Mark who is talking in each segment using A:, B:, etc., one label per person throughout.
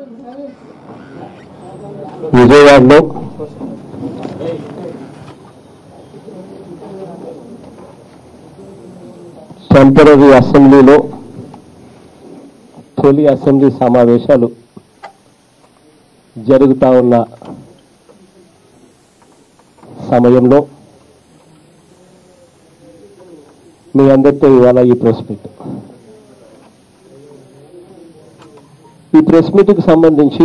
A: విజయవాడలో టెంపరీ అసెంబ్లీలో తొలి అసెంబ్లీ సమావేశాలు జరుగుతా ఉన్న సమయంలో మీ అందరితో ఇవాళ ఈ ప్రెస్ మీట్ ఈ ప్రెస్ మీట్కి సంబంధించి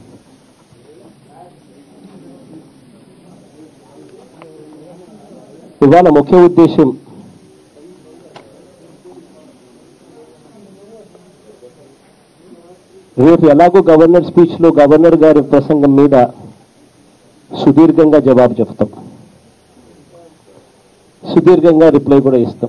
A: ఇవాళ ముఖ్య ఉద్దేశం రేపు ఎలాగో గవర్నర్ స్పీచ్ లో గవర్నర్ గారి ప్రసంగం మీద సుదీర్ఘంగా జవాబు చెప్తాం సుదీర్ఘంగా రిప్లై కూడా ఇస్తాం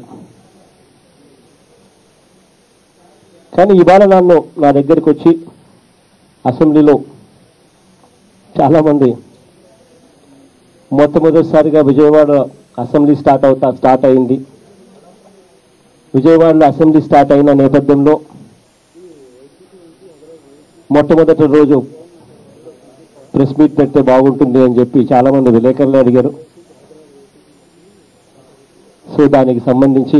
A: కానీ ఇవాళ నన్ను నా దగ్గరికి వచ్చి అసెంబ్లీలో చాలామంది మొట్టమొదటిసారిగా విజయవాడ అసెంబ్లీ స్టార్ట్ అవుతా స్టార్ట్ అయింది విజయవాడలో అసెంబ్లీ స్టార్ట్ అయిన నేపథ్యంలో మొట్టమొదటి రోజు ప్రెస్ మీట్ పెడితే బాగుంటుంది అని చెప్పి చాలామంది విలేకరులు అడిగారు సో దానికి సంబంధించి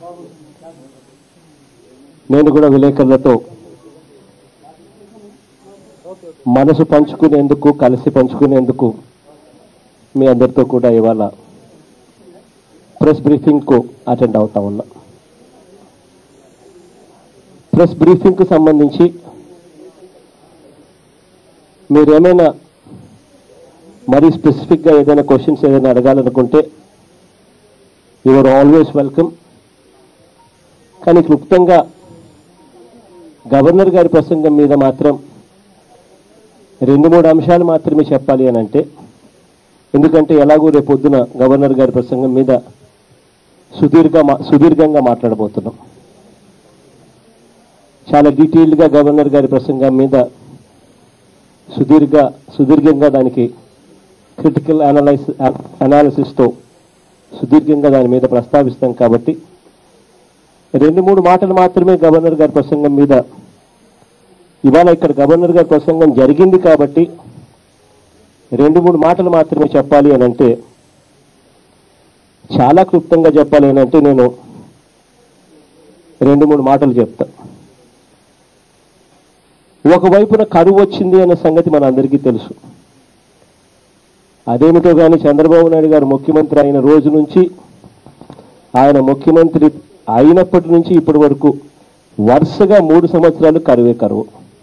A: నేను కూడా విలేకరులతో మనసు పంచుకునేందుకు కలిసి పంచుకునేందుకు మీ అందరితో కూడా ఇవాళ ప్రెస్ బ్రీఫింగ్కు అటెండ్ అవుతా ఉన్నా ప్రెస్ బ్రీఫింగ్కు సంబంధించి మీరు ఏమైనా మరీ స్పెసిఫిక్గా ఏదైనా క్వశ్చన్స్ ఏదైనా అడగాలనుకుంటే యువర్ ఆల్వేస్ వెల్కమ్ కానీ క్లుప్తంగా గవర్నర్ గారి ప్రసంగం మీద మాత్రం రెండు మూడు అంశాలు మాత్రమే చెప్పాలి అని అంటే ఎందుకంటే ఎలాగో రేపు పొద్దున గవర్నర్ గారి ప్రసంగం మీద సుదీర్ఘ మా- సుదీర్ఘంగా మాట్లాడబోతున్నాం చాలా డీటెయిల్డ్గా గవర్నర్ గారి ప్రసంగం మీద సుదీర్ఘ సుదీర్ఘంగా దానికి క్రిటికల్ అనలైస్ అనాలిసిస్తో సుదీర్ఘంగా దాని మీద ప్రస్తావిస్తాం కాబట్టి రెండు మూడు మాటలు మాత్రమే గవర్నర్ గారి ప్రసంగం మీద ఇవాళ ఇక్కడ గవర్నర్ గారి ప్రసంగం జరిగింది కాబట్టి రెండు మూడు మాటలు మాత్రమే చెప్పాలి అని అంటే చాలా క్లుప్తంగా చెప్పాలి అని అంటే నేను రెండు మూడు మాటలు చెప్తా ఒకవైపున కరువు వచ్చింది అనే సంగతి మన అందరికీ తెలుసు అదేమిటో కానీ చంద్రబాబు నాయుడు గారు ముఖ్యమంత్రి అయిన రోజు నుంచి ఆయన ముఖ్యమంత్రి అయినప్పటి నుంచి ఇప్పటి వరకు వరుసగా మూడు సంవత్సరాలు కరువే కరువు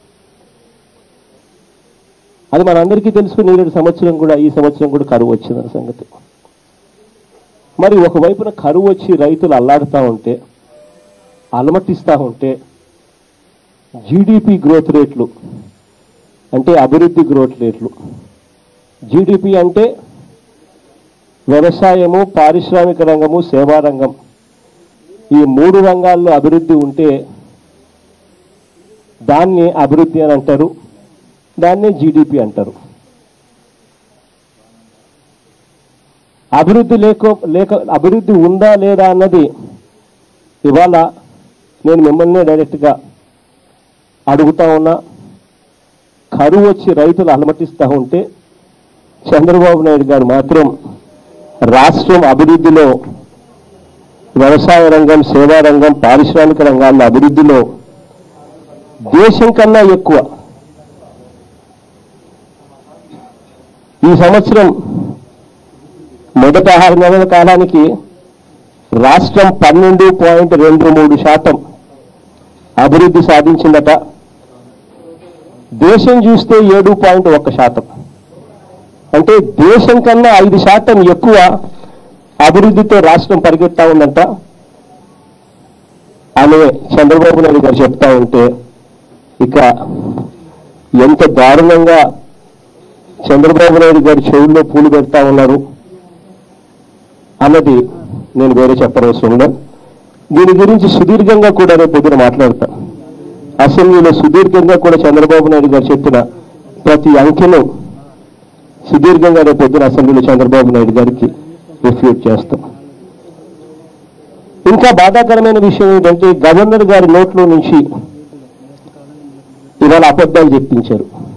A: అది మనందరికీ తెలుసు నేరేడు సంవత్సరం కూడా ఈ సంవత్సరం కూడా కరువు వచ్చిందన్న సంగతి మరి ఒకవైపున కరువు వచ్చి రైతులు అల్లాడుతూ ఉంటే అలమటిస్తూ ఉంటే జీడిపి గ్రోత్ రేట్లు అంటే అభివృద్ధి గ్రోత్ రేట్లు జీడిపి అంటే వ్యవసాయము పారిశ్రామిక రంగము సేవా రంగం ఈ మూడు రంగాల్లో అభివృద్ధి ఉంటే దాన్ని అభివృద్ధి అని అంటారు దాన్నే జీడిపి అంటారు అభివృద్ధి లేక లేక అభివృద్ధి ఉందా లేదా అన్నది ఇవాళ నేను మిమ్మల్ని డైరెక్ట్గా అడుగుతా ఉన్నా కరువు వచ్చి రైతులు అలమటిస్తూ ఉంటే చంద్రబాబు నాయుడు గారు మాత్రం రాష్ట్రం అభివృద్ధిలో వ్యవసాయ రంగం సేవా రంగం పారిశ్రామిక రంగాల్లో అభివృద్ధిలో దేశం కన్నా ఎక్కువ ఈ సంవత్సరం మొదట ఆరు నెలల కాలానికి రాష్ట్రం పన్నెండు పాయింట్ రెండు మూడు శాతం అభివృద్ధి సాధించిందట దేశం చూస్తే ఏడు పాయింట్ ఒక్క శాతం అంటే దేశం కన్నా ఐదు శాతం ఎక్కువ అభివృద్ధితో రాష్ట్రం పరిగెత్తా ఉందంట అని చంద్రబాబు నాయుడు గారు చెప్తా ఉంటే ఇక ఎంత దారుణంగా చంద్రబాబు నాయుడు గారి చెవుల్లో పూలు పెడతా ఉన్నారు అన్నది నేను వేరే చెప్పనవసరం లేదు దీని గురించి సుదీర్ఘంగా కూడా రేపు పొద్దున మాట్లాడతా అసెంబ్లీలో సుదీర్ఘంగా కూడా చంద్రబాబు నాయుడు గారు చెప్పిన ప్రతి అంకెను సుదీర్ఘంగా రేపు పొద్దున అసెంబ్లీలో చంద్రబాబు నాయుడు గారికి రిఫ్యూట్ చేస్తాం ఇంకా బాధాకరమైన విషయం ఏంటంటే గవర్నర్ గారి నోట్లో నుంచి ఇవాళ అబద్ధాలు చెప్పించారు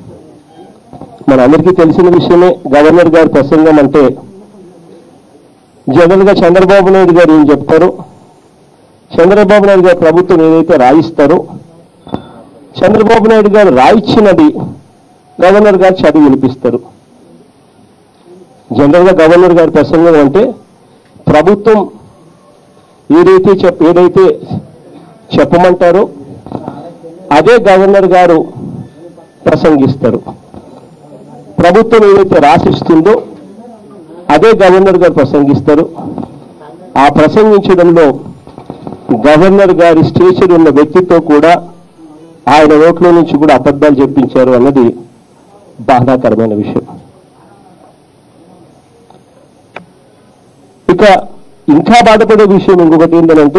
A: మన అందరికీ తెలిసిన విషయమే గవర్నర్ గారి ప్రసంగం అంటే జనరల్ గా చంద్రబాబు నాయుడు గారు ఏం చెప్తారు చంద్రబాబు నాయుడు గారు ప్రభుత్వం ఏదైతే రాయిస్తారో చంద్రబాబు నాయుడు గారు రాయిచ్చినది గవర్నర్ గారు చదివి వినిపిస్తారు జనరల్ గా గవర్నర్ గారి ప్రసంగం అంటే ప్రభుత్వం ఏదైతే చెప్ ఏదైతే చెప్పమంటారో అదే గవర్నర్ గారు ప్రసంగిస్తారు ప్రభుత్వం ఏదైతే రాసిస్తుందో అదే గవర్నర్ గారు ప్రసంగిస్తారు ఆ ప్రసంగించడంలో గవర్నర్ గారి స్టేచర్ ఉన్న వ్యక్తితో కూడా ఆయన నోట్లో నుంచి కూడా అబద్ధాలు చెప్పించారు అన్నది బాధాకరమైన విషయం ఇక ఇంకా బాధపడే విషయం ఇంకొకటి ఏంటంటే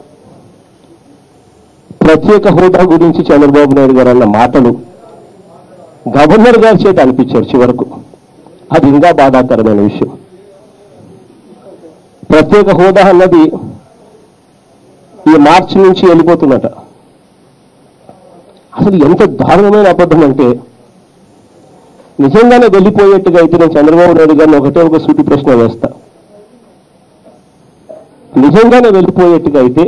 A: ప్రత్యేక హోదా గురించి చంద్రబాబు నాయుడు గారు అన్న మాటలు గవర్నర్ గారి చేత అనిపించారు చివరకు అది ఇంకా బాధాకరమైన విషయం ప్రత్యేక హోదా అన్నది ఈ మార్చి నుంచి వెళ్ళిపోతున్నట అసలు ఎంత దారుణమైన అబద్ధం అంటే నిజంగానే వెళ్ళిపోయేట్టుగా అయితే నేను చంద్రబాబు నాయుడు గారిని ఒకటే ఒక సూటి ప్రశ్న వేస్తా నిజంగానే వెళ్ళిపోయేట్టుగా అయితే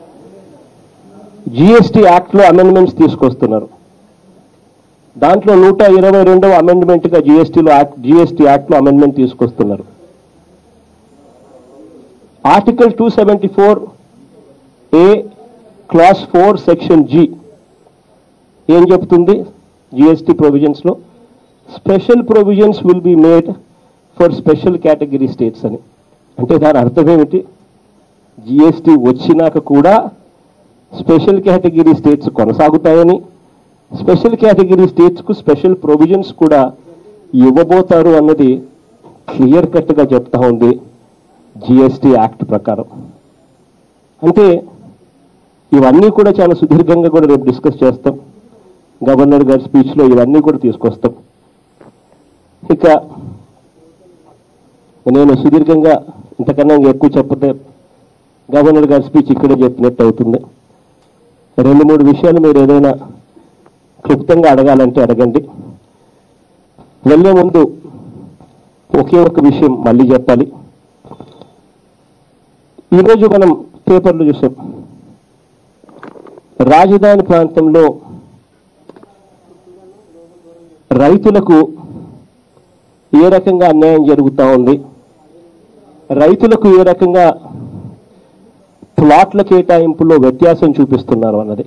A: జిఎస్టీ యాక్ట్లో అమెండ్మెంట్స్ తీసుకొస్తున్నారు దాంట్లో నూట ఇరవై రెండవ అమెండ్మెంట్గా జిఎస్టీలో యాక్ట్ జిఎస్టీ యాక్ట్లో అమెండ్మెంట్ తీసుకొస్తున్నారు article two seventy four A clause four section G ఏం చెప్తుంది జిఎస్టీ ప్రొవిజన్స్లో special provisions will be made for special category states అని అంటే దాని అర్థం ఏమిటి జిఎస్టీ వచ్చినాక కూడా స్పెషల్ కేటగిరీ స్టేట్స్ కొనసాగుతాయని స్పెషల్ కేటగిరీ స్టేట్స్కు స్పెషల్ ప్రొవిజన్స్ కూడా ఇవ్వబోతారు అన్నది క్లియర్ కట్గా చెప్తా ఉంది జిఎస్టీ యాక్ట్ ప్రకారం అంటే ఇవన్నీ కూడా చాలా సుదీర్ఘంగా కూడా రేపు డిస్కస్ చేస్తాం గవర్నర్ గారి స్పీచ్లో ఇవన్నీ కూడా తీసుకొస్తాం ఇక నేను సుదీర్ఘంగా ఇంతకన్నా ఇంకా ఎక్కువ చెప్పతే గవర్నర్ గారి స్పీచ్ ఇక్కడే చెప్పినట్టు అవుతుంది రెండు మూడు విషయాలు మీరు ఏదైనా క్లుప్తంగా అడగాలంటే అడగండి వెళ్ళే ముందు ఒకే ఒక విషయం మళ్ళీ చెప్పాలి ఈరోజు మనం పేపర్లు చూసాం రాజధాని ప్రాంతంలో రైతులకు ఏ రకంగా అన్యాయం జరుగుతూ ఉంది రైతులకు ఏ రకంగా ప్లాట్ల కేటాయింపులో వ్యత్యాసం చూపిస్తున్నారు అన్నది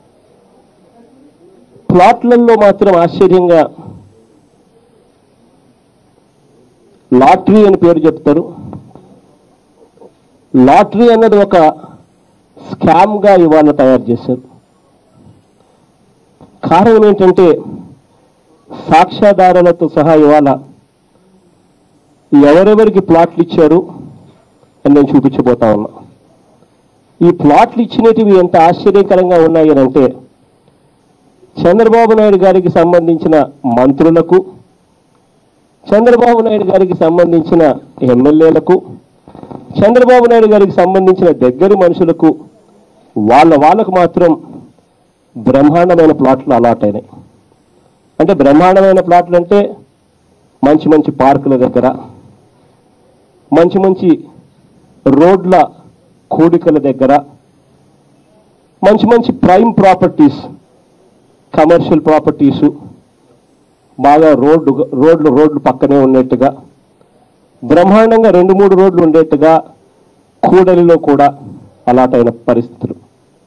A: ప్లాట్లలో మాత్రం ఆశ్చర్యంగా లాటరీ అని పేరు చెప్తారు లాటరీ అన్నది ఒక స్కామ్గా ఇవాళ తయారు చేశారు కారణం ఏంటంటే సాక్ష్యాధారాలతో సహా ఇవాళ ఎవరెవరికి ప్లాట్లు ఇచ్చారు అని నేను చూపించబోతా ఉన్నా ఈ ప్లాట్లు ఇచ్చినటివి ఎంత ఆశ్చర్యకరంగా ఉన్నాయి అని అంటే చంద్రబాబు నాయుడు గారికి సంబంధించిన మంత్రులకు చంద్రబాబు నాయుడు గారికి సంబంధించిన ఎమ్మెల్యేలకు చంద్రబాబు నాయుడు గారికి సంబంధించిన దగ్గరి మనుషులకు వాళ్ళ వాళ్ళకు మాత్రం బ్రహ్మాండమైన ప్లాట్లు అలాట్ అయినాయి అంటే బ్రహ్మాండమైన ప్లాట్లు అంటే మంచి మంచి పార్కుల దగ్గర మంచి మంచి రోడ్ల కూడికల దగ్గర మంచి మంచి ప్రైమ్ ప్రాపర్టీస్ కమర్షియల్ ప్రాపర్టీసు బాగా రోడ్డు రోడ్లు రోడ్లు పక్కనే ఉన్నట్టుగా బ్రహ్మాండంగా రెండు మూడు రోడ్లు ఉండేట్టుగా కూడలిలో కూడా అలాటైన పరిస్థితులు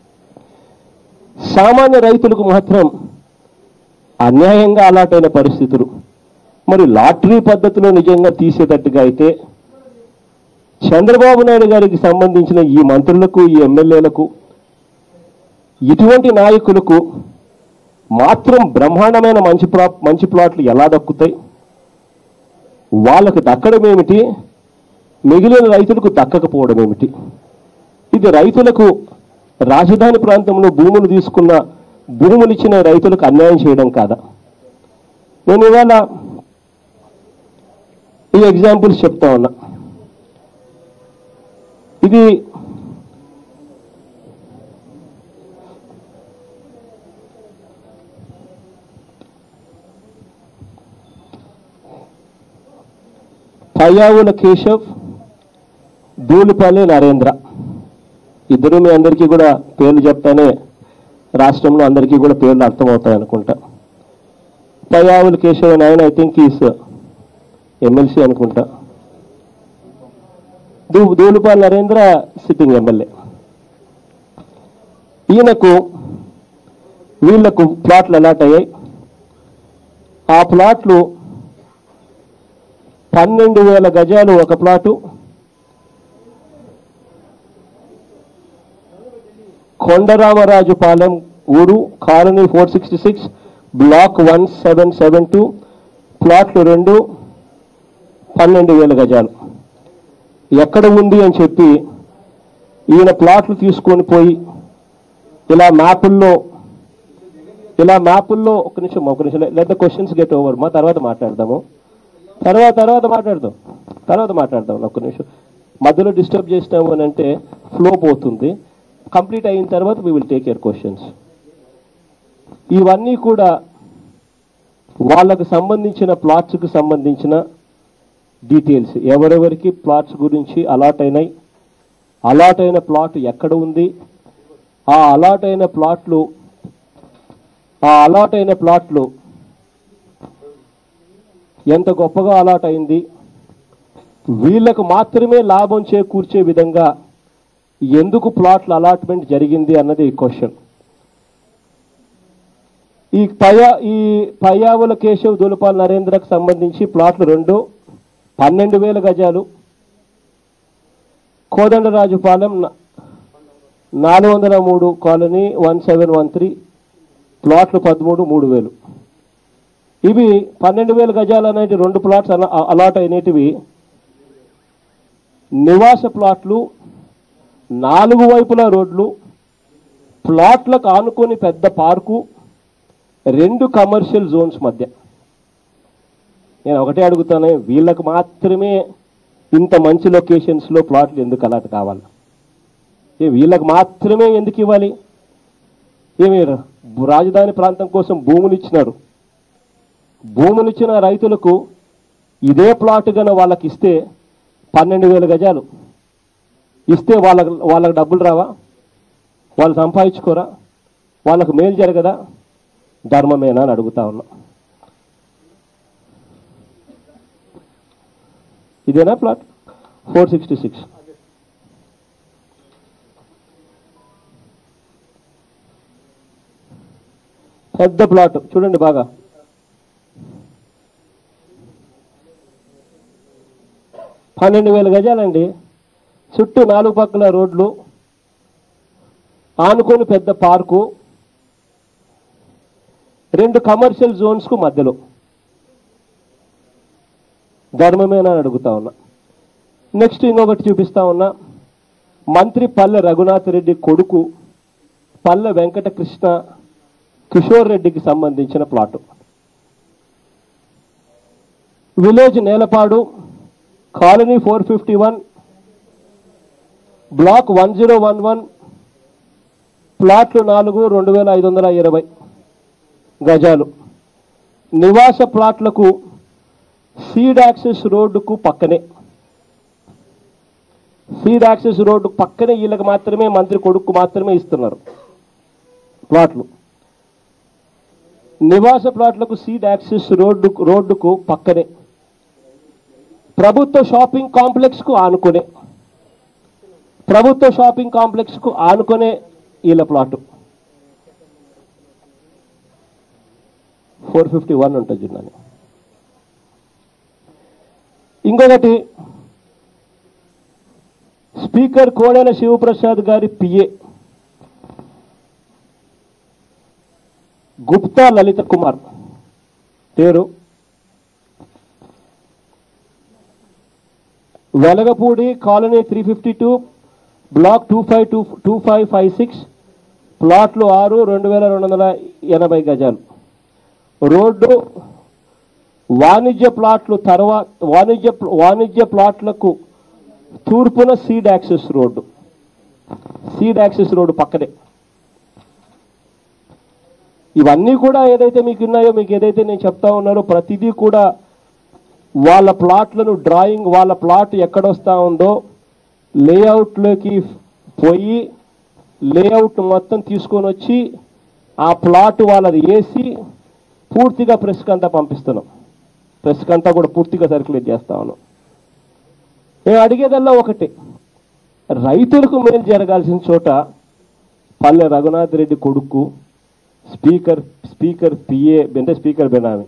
A: సామాన్య రైతులకు మాత్రం అన్యాయంగా అలాటైన పరిస్థితులు మరి లాటరీ పద్ధతిలో నిజంగా తీసేటట్టుగా అయితే చంద్రబాబు నాయుడు గారికి సంబంధించిన ఈ మంత్రులకు ఈ ఎమ్మెల్యేలకు ఇటువంటి నాయకులకు మాత్రం బ్రహ్మాండమైన మంచి ప్లా మంచి ప్లాట్లు ఎలా దక్కుతాయి వాళ్ళకు దక్కడం ఏమిటి మిగిలిన రైతులకు దక్కకపోవడం ఏమిటి ఇది రైతులకు రాజధాని ప్రాంతంలో భూములు తీసుకున్న భూములు ఇచ్చిన రైతులకు అన్యాయం చేయడం కాదా నేను ఇవాళ ఈ ఎగ్జాంపుల్స్ చెప్తా ఉన్నా ఇది పయ్యావుల కేశవ్ దూలిపల్లి నరేంద్ర ఇద్దరు మీ అందరికీ కూడా పేర్లు చెప్తానే రాష్ట్రంలో అందరికీ కూడా పేర్లు అర్థమవుతాయి అనుకుంటా పయ్యావుల కేశవ్ అని ఆయన ఐ థింక్ ఈస్ ఎమ్మెల్సీ అనుకుంటా దూ దూలుపాల్ నరేంద్ర సిట్టింగ్ ఎమ్మెల్యే ఈయనకు వీళ్లకు ప్లాట్లు అలాట్ అయ్యాయి ఆ ప్లాట్లు పన్నెండు వేల గజాలు ఒక ప్లాటు కొండరామరాజు పాలెం ఊరు colony four sixty six block one seven seven two ప్లాట్లు రెండు పన్నెండు వేల గజాలు ఎక్కడ ఉంది అని చెప్పి ఈయన ప్లాట్లు తీసుకొని పోయి ఇలా మ్యాపుల్లో ఇలా మ్యాపుల్లో ఒక నిమిషం ఒక నిమిషం let the questions get over మా తర్వాత మాట్లాడదాము తర్వాత తర్వాత మాట్లాడదాం తర్వాత మాట్లాడదాం ఒక్క నిమిషం మధ్యలో డిస్టర్బ్ చేసినాము అని అంటే ఫ్లో పోతుంది కంప్లీట్ అయిన తర్వాత we will take your questions ఇవన్నీ కూడా వాళ్ళకు సంబంధించిన ప్లాట్స్కి సంబంధించిన డీటెయిల్స్ ఎవరెవరికి ప్లాట్స్ గురించి అలాట్ అయినాయి అలాట్ అయిన ప్లాట్ ఎక్కడ ఉంది ఆ అలాట్ అయిన ప్లాట్లు ఆ అలాట్ అయిన ప్లాట్లు ఎంత గొప్పగా అలాట్ అయింది వీళ్ళకు మాత్రమే లాభం చేకూర్చే విధంగా ఎందుకు ప్లాట్ల అలాట్మెంట్ జరిగింది అన్నది క్వశ్చన్ ఈ పయా ఈ పయ్యావుల కేశవ్ దులపాల్ నరేంద్రకు సంబంధించి ప్లాట్లు రెండు పన్నెండు వేల గజాలు కోదండరాజుపాలెం న- నాలుగు వందల మూడు colony one seven one three ప్లాట్లు పదమూడు మూడు వేలు ఇవి పన్నెండు వేల గజాలు అనేటి రెండు ప్లాట్స్ అలా- అలాట్ అయినటివి నివాస ప్లాట్లు నాలుగు వైపుల రోడ్లు ప్లాట్లకు ఆనుకొని పెద్ద పార్కు రెండు కమర్షియల్ జోన్స్ మధ్య నేను ఒకటే అడుగుతాను వీళ్ళకు మాత్రమే ఇంత మంచి లొకేషన్స్లో ప్లాట్లు ఎందుకు అలాట్ కావాలి ఏ వీళ్ళకి మాత్రమే ఎందుకు ఇవ్వాలి ఏమి రాజధాని ప్రాంతం కోసం భూములు ఇచ్చినారు భూములు ఇచ్చిన రైతులకు ఇదే ప్లాట్ గన వాళ్ళకి ఇస్తే పన్నెండు వేల గజాలు ఇస్తే వాళ్ళకి వాళ్ళకి డబ్బులు రావా వాళ్ళు సంపాదించుకోరా వాళ్ళకు మేలు జరగదా ధర్మమేనా అని అడుగుతా ఉన్నా ఇదేనా ప్లాట్ ఫోర్ సిక్స్టీ సిక్స్ పెద్ద ప్లాట్ చూడండి బాగా పన్నెండు వేల గజాలండి చుట్టూ నాలుగు పక్కల రోడ్లు ఆనుకొని పెద్ద పార్కు రెండు కమర్షియల్ జోన్స్కు మధ్యలో ధర్మమేనా అని అడుగుతా ఉన్నా నెక్స్ట్ ఇంకొకటి చూపిస్తా ఉన్నా మంత్రి పల్లె రఘునాథ్ రెడ్డి కొడుకు పల్లె వెంకటకృష్ణ కిషోర్ రెడ్డికి సంబంధించిన plot village Nelapadu colony four fifty one block one zero one one ప్లాట్లు నాలుగు రెండు వేల ఐదు వందల ఇరవై గజాలు నివాస ప్లాట్లకు సీడ్ యాక్సెస్ రోడ్డుకు పక్కనే సీడ్ యాక్సెస్ రోడ్డు పక్కనే వీళ్ళకి మాత్రమే మంత్రి కొడుకు మాత్రమే ఇస్తున్నారు ప్లాట్లు నివాస ప్లాట్లకు సీడ్ యాక్సెస్ రోడ్డు రోడ్డుకు పక్కనే ప్రభుత్వ షాపింగ్ కాంప్లెక్స్ కు ఆనుకునే ప్రభుత్వ షాపింగ్ కాంప్లెక్స్ కు ఆనుకునే వీళ్ళ ప్లాటు ఫోర్ ఫిఫ్టీ వన్ ఉంటుంది చూడండి ఇంకొకటి స్పీకర్ కోడెల శివప్రసాద్ గారి పిఏ గుప్తా లలిత కుమార్ పేరు Velagapudi colony three fifty two block two five two two five five six ప్లాట్లు ఆరు రెండు వేల రెండు వందల ఎనభై గజాలు రోడ్డు వాణిజ్య ప్లాట్లు తర్వాత వాణిజ్య వాణిజ్య ప్లాట్లకు తూర్పున seed access road seed access road పక్కనే ఇవన్నీ కూడా ఏదైతే మీకు ఉన్నాయో మీకు ఏదైతే నేను చెప్తా ఉన్నారో ప్రతిదీ కూడా వాళ్ళ ప్లాట్లను డ్రాయింగ్ వాళ్ళ ప్లాట్ ఎక్కడొస్తా ఉందో లేఅవుట్లోకి పోయి లేఅవుట్ మొత్తం తీసుకొని వచ్చి ఆ ప్లాట్ వాళ్ళది వేసి పూర్తిగా ప్రెస్కి అంతా పంపిస్తున్నాం ప్రెస్కి అంతా కూడా పూర్తిగా సర్క్యులేట్ చేస్తా ఉన్నాం నేను అడిగేదల్లా ఒకటే రైతులకు మేలు జరగాల్సిన చోట పల్లె రఘునాథ్ రెడ్డి కొడుకు స్పీకర్ స్పీకర్ పిఏ అంటే స్పీకర్ బెనామి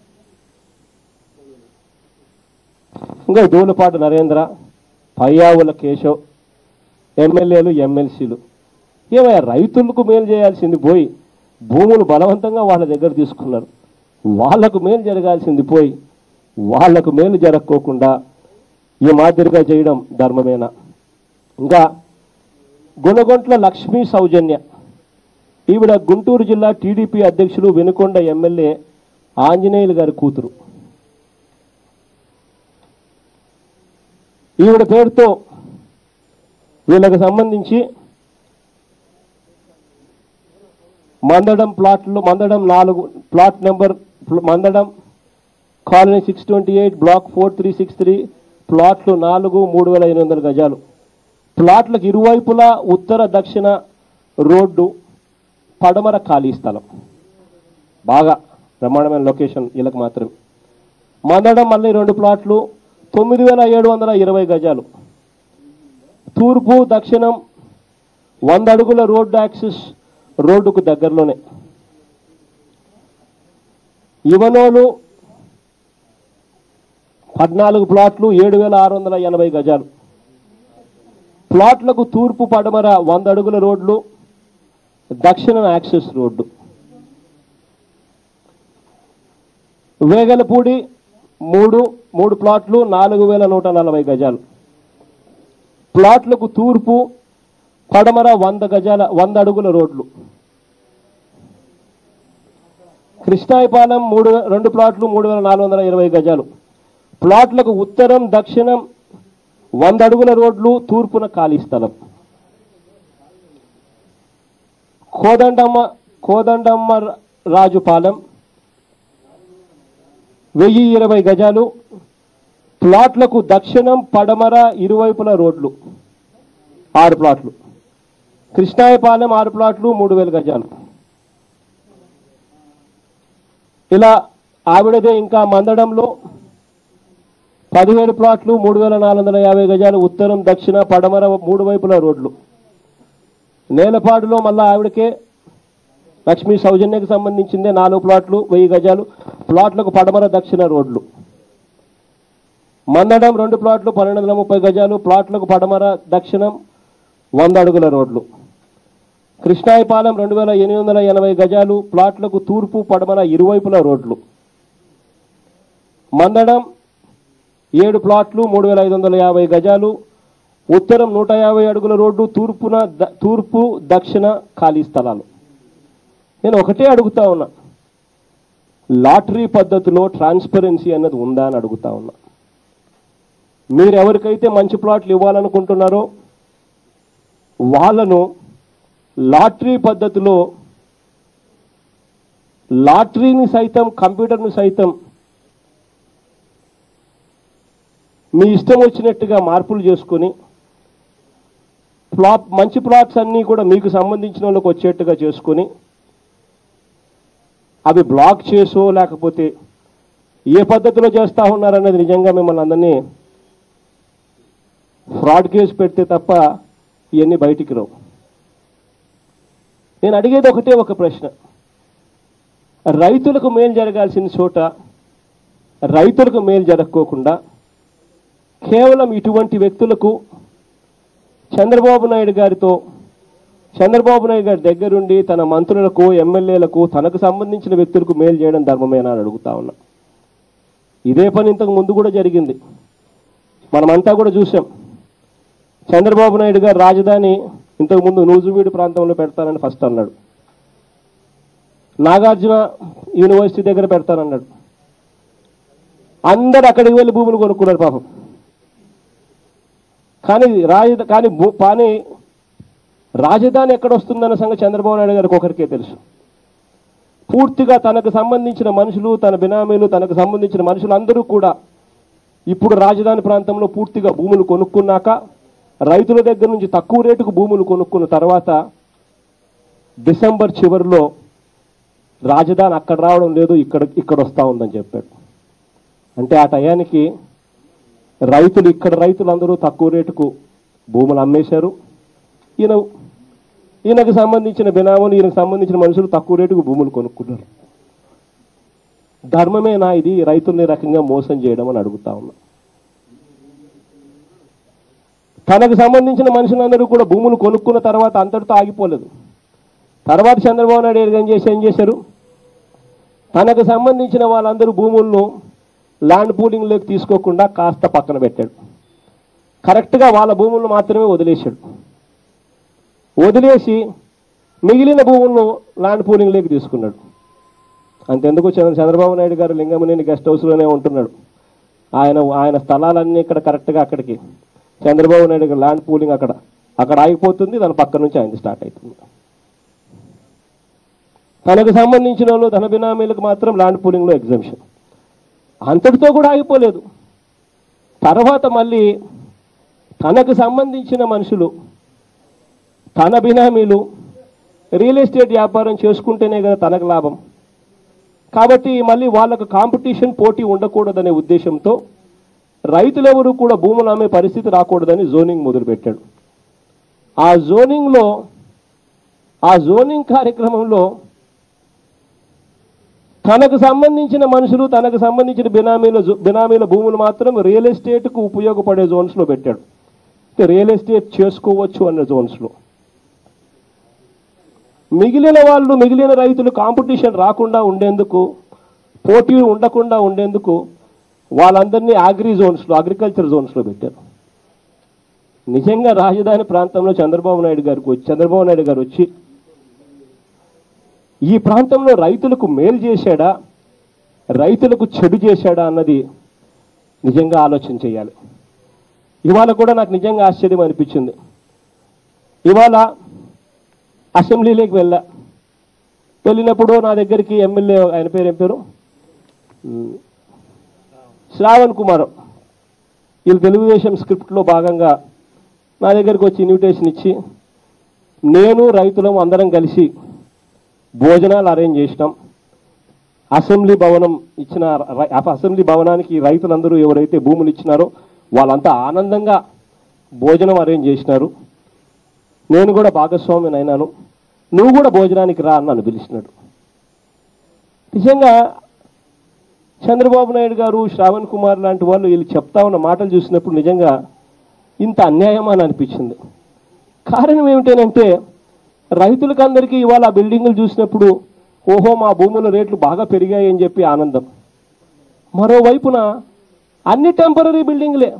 A: ఇంకా దూలపాటి నరేంద్ర పయ్యావుల కేశవ్ ఎమ్మెల్యేలు ఎమ్మెల్సీలు ఏమయ్యా రైతులకు మేలు చేయాల్సింది పోయి భూములు బలవంతంగా వాళ్ళ దగ్గర తీసుకున్నారు వాళ్లకు మేలు జరగాల్సింది పోయి వాళ్లకు మేలు జరగకోకుండా ఈ మాదిరిగా చేయడం ధర్మమేనా ఇంకా గుణగొంట్ల లక్ష్మీ సౌజన్య ఈవిడ గుంటూరు జిల్లా టీడీపీ అధ్యక్షులు వెనుకొండ ఎమ్మెల్యే ఆంజనేయులు గారి కూతురు ఈవిడ పేరుతో వీళ్ళకి సంబంధించి మందడం ప్లాట్లు మందడం నాలుగు plot number Mandadam colony six twenty eight block four three six three ప్లాట్లు నాలుగు మూడు వేల ఎనిమిది వందల గజాలు ప్లాట్లకు ఇరువైపులా ఉత్తర దక్షిణ రోడ్డు పడమర ఖాళీ స్థలం బాగా బ్రహ్మాండమైన లొకేషన్ వీళ్ళకి మాత్రమే మందడం మళ్ళీ రెండు ప్లాట్లు తొమ్మిది వేల ఏడు వందల ఇరవై గజాలు తూర్పు దక్షిణం వంద అడుగుల రోడ్డు యాక్సిస్ రోడ్డుకు దగ్గరలోనే ఇవనోలు పద్నాలుగు ప్లాట్లు ఏడు వేల ఆరు వందల ఎనభై గజాలు ప్లాట్లకు తూర్పు పడమర వంద అడుగుల రోడ్లు దక్షిణ యాక్సిస్ రోడ్డు వేగలపూడి మూడు మూడు ప్లాట్లు నాలుగు వేల నూట నలభై గజాలు ప్లాట్లకు తూర్పు పడమర వంద గజాల వంద అడుగుల రోడ్లు కృష్ణాయపాలెం మూడు వే- రెండు ప్లాట్లు మూడు వేల నాలుగు వందల ఇరవై గజాలు ప్లాట్లకు ఉత్తరం దక్షిణం వంద అడుగుల రోడ్లు తూర్పున ఖాళీ స్థలం కోదండమ్మ కోదండమ్మ రాజుపాలెం వెయ్యి ఇరవై గజాలు ప్లాట్లకు దక్షిణం పడమర ఇరువైపుల రోడ్లు ఆరు ప్లాట్లు కృష్ణాయపాలెం ఆరు ప్లాట్లు మూడు వేల గజాలు ఇలా ఆవిడదే ఇంకా మందడంలో పదిహేడు ప్లాట్లు మూడు వేల నాలుగు వందల యాభై గజాలు ఉత్తరం దక్షిణ పడమర మూడు వైపుల రోడ్లు నేలపాడులో మళ్ళా ఆవిడకే లక్ష్మీ సౌజన్యకు సంబంధించిందే నాలుగు ప్లాట్లు వెయ్యి గజాలు ప్లాట్లకు పడమర దక్షిణ రోడ్లు మందడం రెండు ప్లాట్లు పన్నెండు వందల ముప్పై గజాలు ప్లాట్లకు పడమర దక్షిణం వంద అడుగుల రోడ్లు కృష్ణాయపాలెం రెండు వేల ఎనిమిది వందల ఎనభై గజాలు ప్లాట్లకు తూర్పు పడమర ఇరువైపుల రోడ్లు మందడం ఏడు ప్లాట్లు మూడు వేల ఐదు వందల యాభై గజాలు ఉత్తరం నూట యాభై అడుగుల రోడ్డు తూర్పున ద- తూర్పు దక్షిణ ఖాళీ స్థలాలు నేను ఒకటే అడుగుతా ఉన్నా లాటరీ పద్ధతిలో ట్రాన్స్పరెన్సీ అన్నది ఉందా అని అడుగుతా ఉన్నా మీరు ఎవరికైతే మంచి ప్లాట్లు ఇవ్వాలనుకుంటున్నారో వాళ్ళను లాటరీ పద్ధతిలో లాటరీని సైతం కంప్యూటర్ను సైతం మీ ఇష్టం వచ్చినట్టుగా మార్పులు చేసుకొని ప్లాట్ మంచి ప్లాట్స్ అన్నీ కూడా మీకు సంబంధించిన వాళ్ళకి వచ్చేట్టుగా చేసుకొని అవి బ్లాక్ చేసో లేకపోతే ఏ పద్ధతిలో చేస్తా ఉన్నారనేది నిజంగా మిమ్మల్ని అందరినీ ఫ్రాడ్ కేసు పెడితే తప్ప ఇవన్నీ బయటికి రావు నేను అడిగేది ఒకటే ఒక ప్రశ్న రైతులకు మేలు జరగాల్సిన చోట రైతులకు మేలు జరగకోకుండా కేవలం ఇటువంటి వ్యక్తులకు చంద్రబాబు నాయుడు గారితో చంద్రబాబు నాయుడు గారి దగ్గరుండి తన మంత్రులకు ఎమ్మెల్యేలకు తనకు సంబంధించిన వ్యక్తులకు మేలు చేయడం ధర్మమేనా అని అడుగుతా ఉన్నా ఇదే పని ఇంతకు ముందు కూడా జరిగింది మనమంతా కూడా చూసాం చంద్రబాబు నాయుడు గారు రాజధాని ఇంతకు ముందు నూజువీడు ప్రాంతంలో పెడతానని ఫస్ట్ అన్నాడు నాగార్జున యూనివర్సిటీ దగ్గర పెడతానన్నాడు అందరు అక్కడికి వెళ్ళి భూములు కొనుక్కున్నారు పాపం కానీ రాజ కానీ భూ- కానీ రాజధాని ఎక్కడ వస్తుందన్న సంగతి చంద్రబాబు నాయుడు గారికి ఒకరికే తెలుసు పూర్తిగా తనకు సంబంధించిన మనుషులు తన బినామీలు తనకు సంబంధించిన మనుషులు అందరూ కూడా ఇప్పుడు రాజధాని ప్రాంతంలో పూర్తిగా భూములు కొనుక్కున్నాక రైతుల దగ్గర నుంచి తక్కువ రేటుకు భూములు కొనుక్కున్న తర్వాత డిసెంబర్ చివరిలో రాజధాని అక్కడ రావడం లేదు ఇక్కడ ఇక్కడ వస్తూ ఉందని చెప్పాడు అంటే ఆ టయానికి రైతులు ఇక్కడ రైతులందరూ తక్కువ రేటుకు భూములు అమ్మేశారు ఈయన ఈయనకు సంబంధించిన బినాములు ఈయనకు సంబంధించిన మనుషులు తక్కువ రేటుకు భూములు కొనుక్కున్నారు ధర్మమేనా ఇది రైతుల్ని ఈ రకంగా మోసం చేయడం అని అడుగుతా ఉన్నా తనకు సంబంధించిన మనుషులందరూ కూడా భూములు కొనుక్కున్న తర్వాత అంతటితో ఆగిపోలేదు తర్వాత చంద్రబాబు నాయుడు గారు ఏం చేసి ఏం చేశారు తనకు సంబంధించిన వాళ్ళందరూ భూములను ల్యాండ్ పూలింగ్లోకి తీసుకోకుండా కాస్త పక్కన పెట్టాడు కరెక్ట్గా వాళ్ళ భూములను మాత్రమే వదిలేశాడు వదిలేసి మిగిలిన భూములను ల్యాండ్ పూలింగ్లోకి తీసుకున్నాడు అంతెందుకు చంద్ర చంద్రబాబు నాయుడు గారు లింగమనేని గెస్ట్ హౌస్లోనే ఉంటున్నాడు ఆయన ఆయన స్థలాలన్నీ ఇక్కడ కరెక్ట్గా అక్కడికి చంద్రబాబు నాయుడు గారు ల్యాండ్ పూలింగ్ అక్కడ అక్కడ ఆగిపోతుంది దాని పక్క నుంచి ఆయన స్టార్ట్ అవుతుంది తనకు సంబంధించిన వాళ్ళు ధన బినామీలకు మాత్రం ల్యాండ్ పూలింగ్లో ఎగ్జామ్షన్ అంతటితో కూడా ఆగిపోలేదు తర్వాత మళ్ళీ తనకు సంబంధించిన మనుషులు తన బినామీలు రియల్ ఎస్టేట్ వ్యాపారం చేసుకుంటేనే కదా తనకు లాభం కాబట్టి మళ్ళీ వాళ్ళకు కాంపిటీషన్ పోటీ ఉండకూడదనే ఉద్దేశంతో రైతులెవరూ కూడా భూములు అమ్మే పరిస్థితి రాకూడదని జోనింగ్ మొదలుపెట్టాడు ఆ జోనింగ్లో ఆ జోనింగ్ కార్యక్రమంలో తనకు సంబంధించిన మనుషులు తనకు సంబంధించిన బినామీల జో- బినామీల భూములు మాత్రం రియల్ ఎస్టేట్కు ఉపయోగపడే జోన్స్లో పెట్టాడు అంటే రియల్ ఎస్టేట్ చేసుకోవచ్చు అన్న జోన్స్లో మిగిలిన వాళ్ళు మిగిలిన రైతులు కాంపిటీషన్ రాకుండా ఉండేందుకు పోటీ ఉండకుండా ఉండేందుకు వాళ్ళందరినీ అగ్రి జోన్స్లో అగ్రికల్చర్ జోన్స్లో పెట్టారు నిజంగా రాజధాని ప్రాంతంలో చంద్రబాబు నాయుడు గారికి వచ్చి చంద్రబాబు నాయుడు గారు వచ్చి ఈ ప్రాంతంలో రైతులకు మేలు చేశాడా రైతులకు చెడు చేశాడా అన్నది నిజంగా ఆలోచన చేయాలి ఇవాళ కూడా నాకు నిజంగా ఆశ్చర్యం అనిపించింది ఇవాళ అసెంబ్లీలోకి వెళ్ళా వెళ్ళినప్పుడు నా దగ్గరికి ఎమ్మెల్యే ఆయన పేరు ఏం పేరు ఉమ్, శ్రావణ్ కుమార్ వీళ్ళు తెలుగుదేశం స్క్రిప్ట్లో భాగంగా నా దగ్గరికి వచ్చి ఇన్విటేషన్ ఇచ్చి నేను రైతులం అందరం కలిసి భోజనాలు అరేంజ్ చేసినాం అసెంబ్లీ భవనం ఇచ్చిన రై- అసెంబ్లీ భవనానికి రైతులందరూ ఎవరైతే భూములు ఇచ్చినారో వాళ్ళంతా ఆనందంగా భోజనం అరేంజ్ చేసినారు నేను కూడా భాగస్వామిని అయినాను నువ్వు కూడా భోజనానికి రా అని నన్ను పిలిచినాడు నిజంగా చంద్రబాబు నాయుడు గారు శ్రావణ్ కుమార్ లాంటి వాళ్ళు వీళ్ళు చెప్తా ఉన్న మాటలు చూసినప్పుడు నిజంగా ఇంత అన్యాయం అని అనిపించింది కారణం ఏమిటంటే రైతులకు అందరికీ ఇవాళ ఆ బిల్డింగులు చూసినప్పుడు ఓహో మా భూముల రేట్లు బాగా పెరిగాయి అని చెప్పి ఆనందం మరోవైపున అన్ని టెంపరీ బిల్డింగ్లే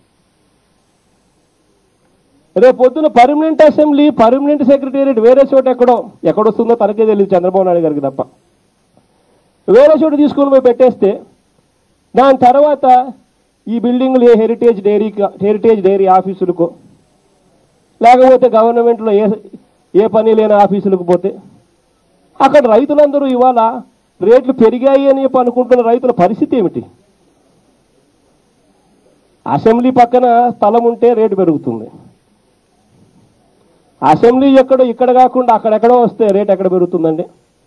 A: రేపు పొద్దున పర్మనెంట్ అసెంబ్లీ పర్మనెంట్ సెక్రటేరియట్ వేరే చోట ఎక్కడో ఎక్కడొస్తుందో తనకే తెలియదు చంద్రబాబు నాయుడు గారికి తప్ప వేరే చోట తీసుకొని పోయి పెట్టేస్తే దాని తర్వాత ఈ బిల్డింగ్లు ఏ హెరిటేజ్ డైరీ హెరిటేజ్ డైరీ ఆఫీసులకు లేకపోతే గవర్నమెంట్లో ఏ ఏ పని లేని ఆఫీసులకు పోతే అక్కడ రైతులందరూ ఇవాళ రేట్లు పెరిగాయి అని చెప్పి అనుకుంటున్న రైతుల పరిస్థితి ఏమిటి అసెంబ్లీ పక్కన స్థలం ఉంటే రేటు పెరుగుతుంది అసెంబ్లీ ఎక్కడో ఇక్కడ కాకుండా అక్కడెక్కడో వస్తే రేట్ ఎక్కడ పెరుగుతుందండి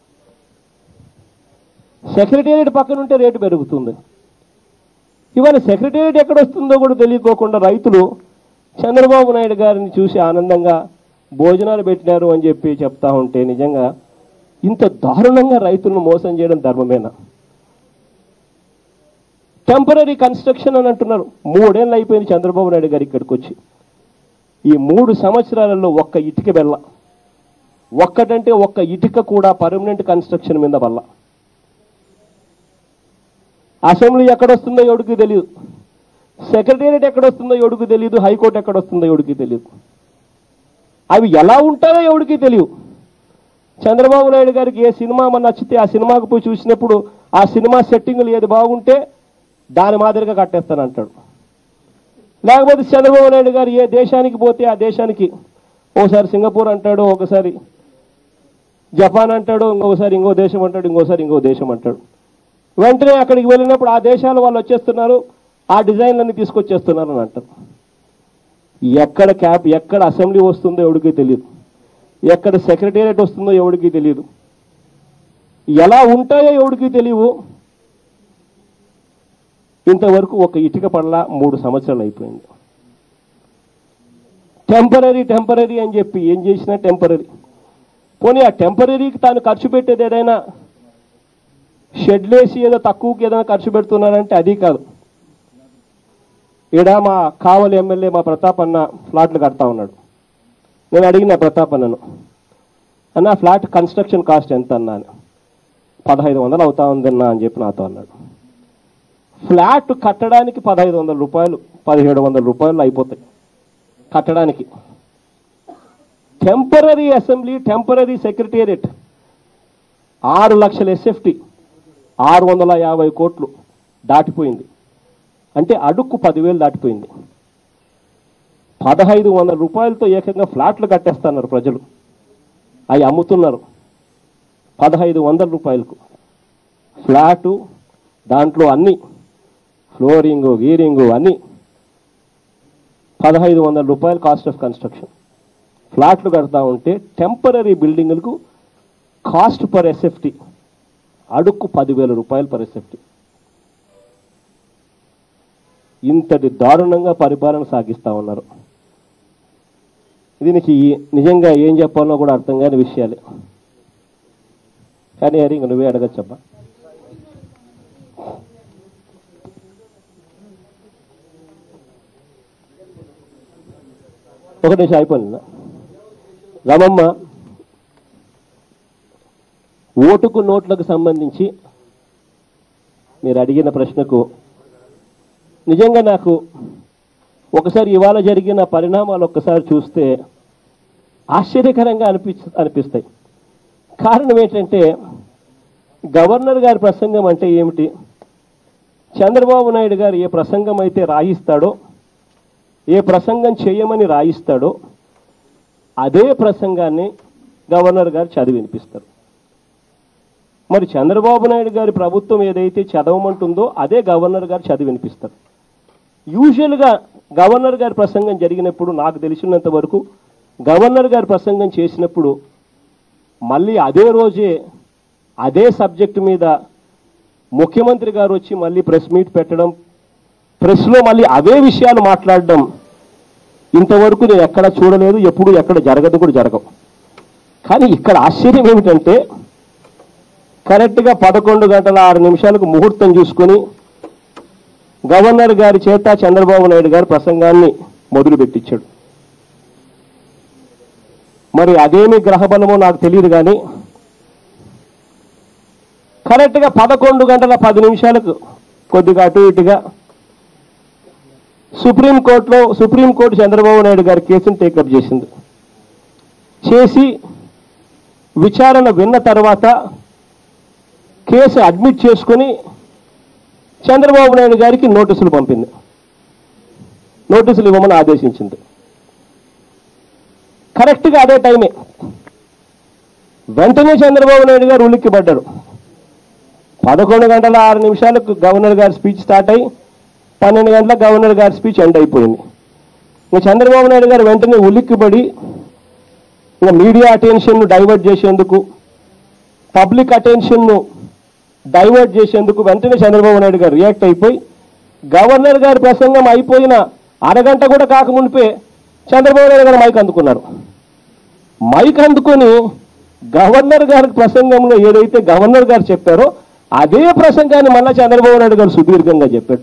A: సెక్రటేరియట్ పక్కన ఉంటే రేటు పెరుగుతుంది ఇవాళ సెక్రటేరియట్ ఎక్కడ వస్తుందో కూడా తెలియకోకుండా రైతులు చంద్రబాబు నాయుడు గారిని చూసి ఆనందంగా భోజనాలు పెట్టినారు అని చెప్పి చెప్తా ఉంటే నిజంగా ఇంత దారుణంగా రైతులను మోసం చేయడం ధర్మమేనా టెంపరీ కన్స్ట్రక్షన్ అని అంటున్నారు మూడేళ్ళు అయిపోయింది చంద్రబాబు నాయుడు గారు ఇక్కడికి వచ్చి ఈ మూడు సంవత్సరాలలో ఒక్క ఇటుక వెళ్ళ ఒక్కటంటే ఒక్క ఇటుక కూడా పర్మనెంట్ కన్స్ట్రక్షన్ మీద వల్ల అసెంబ్లీ ఎక్కడొస్తుందో ఎవడికి తెలియదు సెక్రటేరియట్ ఎక్కడొస్తుందో ఎవడికి తెలియదు హైకోర్టు ఎక్కడొస్తుందో ఎవడికి తెలియదు అవి ఎలా ఉంటారో ఎవడికి తెలియదు చంద్రబాబు నాయుడు గారికి ఏ సినిమా మన నచ్చితే ఆ సినిమాకు పోయి చూసినప్పుడు ఆ సినిమా సెట్టింగ్లు ఏది బాగుంటే దాని మాదిరిగా కట్టేస్తానంటాడు లేకపోతే చంద్రబాబు నాయుడు గారు ఏ దేశానికి పోతే ఆ దేశానికి ఓసారి సింగపూర్ అంటాడు ఒకసారి జపాన్ అంటాడు ఇంకొకసారి ఇంకో దేశం అంటాడు ఇంకోసారి ఇంకో దేశం అంటాడు వెంటనే అక్కడికి వెళ్ళినప్పుడు ఆ దేశాల వాళ్ళు వచ్చేస్తున్నారు ఆ డిజైన్లన్నీ తీసుకొచ్చేస్తున్నారని అంటారు ఎక్కడ క్యాప్ ఎక్కడ అసెంబ్లీ వస్తుందో ఎవడికి తెలియదు ఎక్కడ సెక్రటేరియట్ వస్తుందో ఎవడికి తెలియదు ఎలా ఉంటాయో ఎవడికి తెలియవు ఇంతవరకు ఒక ఇటుక పడల మూడు సంవత్సరాలు అయిపోయింది టెంపరీ టెంపరీ అని చెప్పి ఏం చేసినా టెంపరీ పోనీ ఆ టెంపరీకి తాను ఖర్చు పెట్టేది ఏదైనా షెడ్లేసి ఏదో తక్కువకి ఏదైనా ఖర్చు పెడుతున్నారంటే అది కాదు ఈడ మా కావలి ఎమ్మెల్యే మా ప్రతాప్ అన్న ఫ్లాట్లు కడతా ఉన్నాడు నేను అడిగిన ప్రతాప్ అన్నను అన్న ఫ్లాట్ కన్స్ట్రక్షన్ కాస్ట్ ఎంత అన్నా అని పదహైదు వందలు అవుతా ఉందన్నా అని చెప్పి నాతో అన్నాడు ఫ్లాట్ కట్టడానికి పదహైదు వందల రూపాయలు పదిహేడు వందల రూపాయలు అయిపోతాయి కట్టడానికి టెంపరీ అసెంబ్లీ టెంపరీ సెక్రటేరియట్ ఆరు లక్షల ఎస్ఎఫ్టీ ఆరు వందల యాభై కోట్లు దాటిపోయింది అంటే అడుక్కు పదివేలు దాటిపోయింది పదహైదు వందల రూపాయలతో ఏకంగా ఫ్లాట్లు కట్టేస్తున్నారు ప్రజలు అవి అమ్ముతున్నారు పదహైదు వందల రూపాయలకు ఫ్లాటు దాంట్లో అన్ని ఫ్లోరింగు గీరింగు అన్ని పదహైదు వందల రూపాయలు కాస్ట్ ఆఫ్ కన్స్ట్రక్షన్ ఫ్లాట్లు కడతా ఉంటే టెంపరీ బిల్డింగులకు కాస్ట్ పర్ ఎస్ఎఫ్టీ అడుక్కు పదివేల రూపాయలు పర్ ఎస్ఎఫ్టీ ఇంతటి దారుణంగా పరిపాలన సాగిస్తా ఉన్నారు దీనికి నిజంగా ఏం చెప్పాలో కూడా అర్థం కాని విషయాలే కానీ హరి ఇంక నువ్వే అడగచ్చబ్బా ఒక నిమిషం అయిపోయింది రమమ్మ ఓటుకు నోట్లకు సంబంధించి మీరు అడిగిన ప్రశ్నకు నిజంగా నాకు ఒకసారి ఇవాళ జరిగిన పరిణామాలు ఒక్కసారి చూస్తే ఆశ్చర్యకరంగా అనిపి అనిపిస్తాయి కారణం ఏంటంటే గవర్నర్ గారి ప్రసంగం అంటే ఏమిటి చంద్రబాబు నాయుడు గారు ఏ ప్రసంగం అయితే రాయిస్తాడో ఏ ప్రసంగం చేయమని రాయిస్తాడో అదే ప్రసంగాన్ని గవర్నర్ గారు చదివి వినిపిస్తారు మరి చంద్రబాబు నాయుడు గారి ప్రభుత్వం ఏదైతే చదవమంటుందో అదే గవర్నర్ గారు చదివి వినిపిస్తారు యూజువల్గా గవర్నర్ గారి ప్రసంగం జరిగినప్పుడు నాకు తెలిసినంత వరకు గవర్నర్ గారి ప్రసంగం చేసినప్పుడు మళ్ళీ అదే రోజే అదే సబ్జెక్టు మీద ముఖ్యమంత్రి గారు వచ్చి మళ్ళీ ప్రెస్ మీట్ పెట్టడం ప్రెస్లో మళ్ళీ అవే విషయాలు మాట్లాడడం ఇంతవరకు నేను ఎక్కడ చూడలేదు ఎప్పుడు ఎక్కడ జరగదు కూడా జరగవు కానీ ఇక్కడ ఆశ్చర్యం ఏమిటంటే కరెక్ట్గా పదకొండు గంటల ఆరు నిమిషాలకు ముహూర్తం చూసుకొని గవర్నర్ గారి చేత చంద్రబాబు నాయుడు గారి ప్రసంగాన్ని మొదలు పెట్టించాడు మరి అదేమి గ్రహబలమో నాకు తెలియదు కానీ కరెక్ట్గా పదకొండు గంటల పది నిమిషాలకు కొద్దిగా అటు ఇటుగా సుప్రీంకోర్టులో సుప్రీంకోర్టు చంద్రబాబు నాయుడు గారి కేసును టేకప్ చేసింది చేసి విచారణ విన్న తర్వాత కేసు అడ్మిట్ చేసుకొని చంద్రబాబు నాయుడు గారికి నోటీసులు పంపింది నోటీసులు ఇవ్వమని ఆదేశించింది కరెక్ట్గా అదే టైమే వెంటనే చంద్రబాబు నాయుడు గారు ఉలిక్కి పడ్డారు పదకొండు గంటల ఆరు నిమిషాలకు గవర్నర్ గారి స్పీచ్ స్టార్ట్ అయ్యి పన్నెండు గంటలకు గవర్నర్ గారి స్పీచ్ ఎండ్ అయిపోయింది ఇంకా చంద్రబాబు నాయుడు గారు వెంటనే ఉలిక్కిపడి ఇంకా మీడియా అటెన్షన్ను డైవర్ట్ చేసేందుకు పబ్లిక్ అటెన్షన్ను డైవర్ట్ చేసేందుకు వెంటనే చంద్రబాబు నాయుడు గారు రియాక్ట్ అయిపోయి గవర్నర్ గారి ప్రసంగం అయిపోయిన అరగంట కూడా కాకమునిపే చంద్రబాబు నాయుడు గారు మైక్ అందుకున్నారు మైక్ అందుకొని గవర్నర్ గారి ప్రసంగంలో ఏదైతే గవర్నర్ గారు చెప్పారో అదే ప్రసంగాన్ని మళ్ళా చంద్రబాబు నాయుడు గారు సుదీర్ఘంగా చెప్పాడు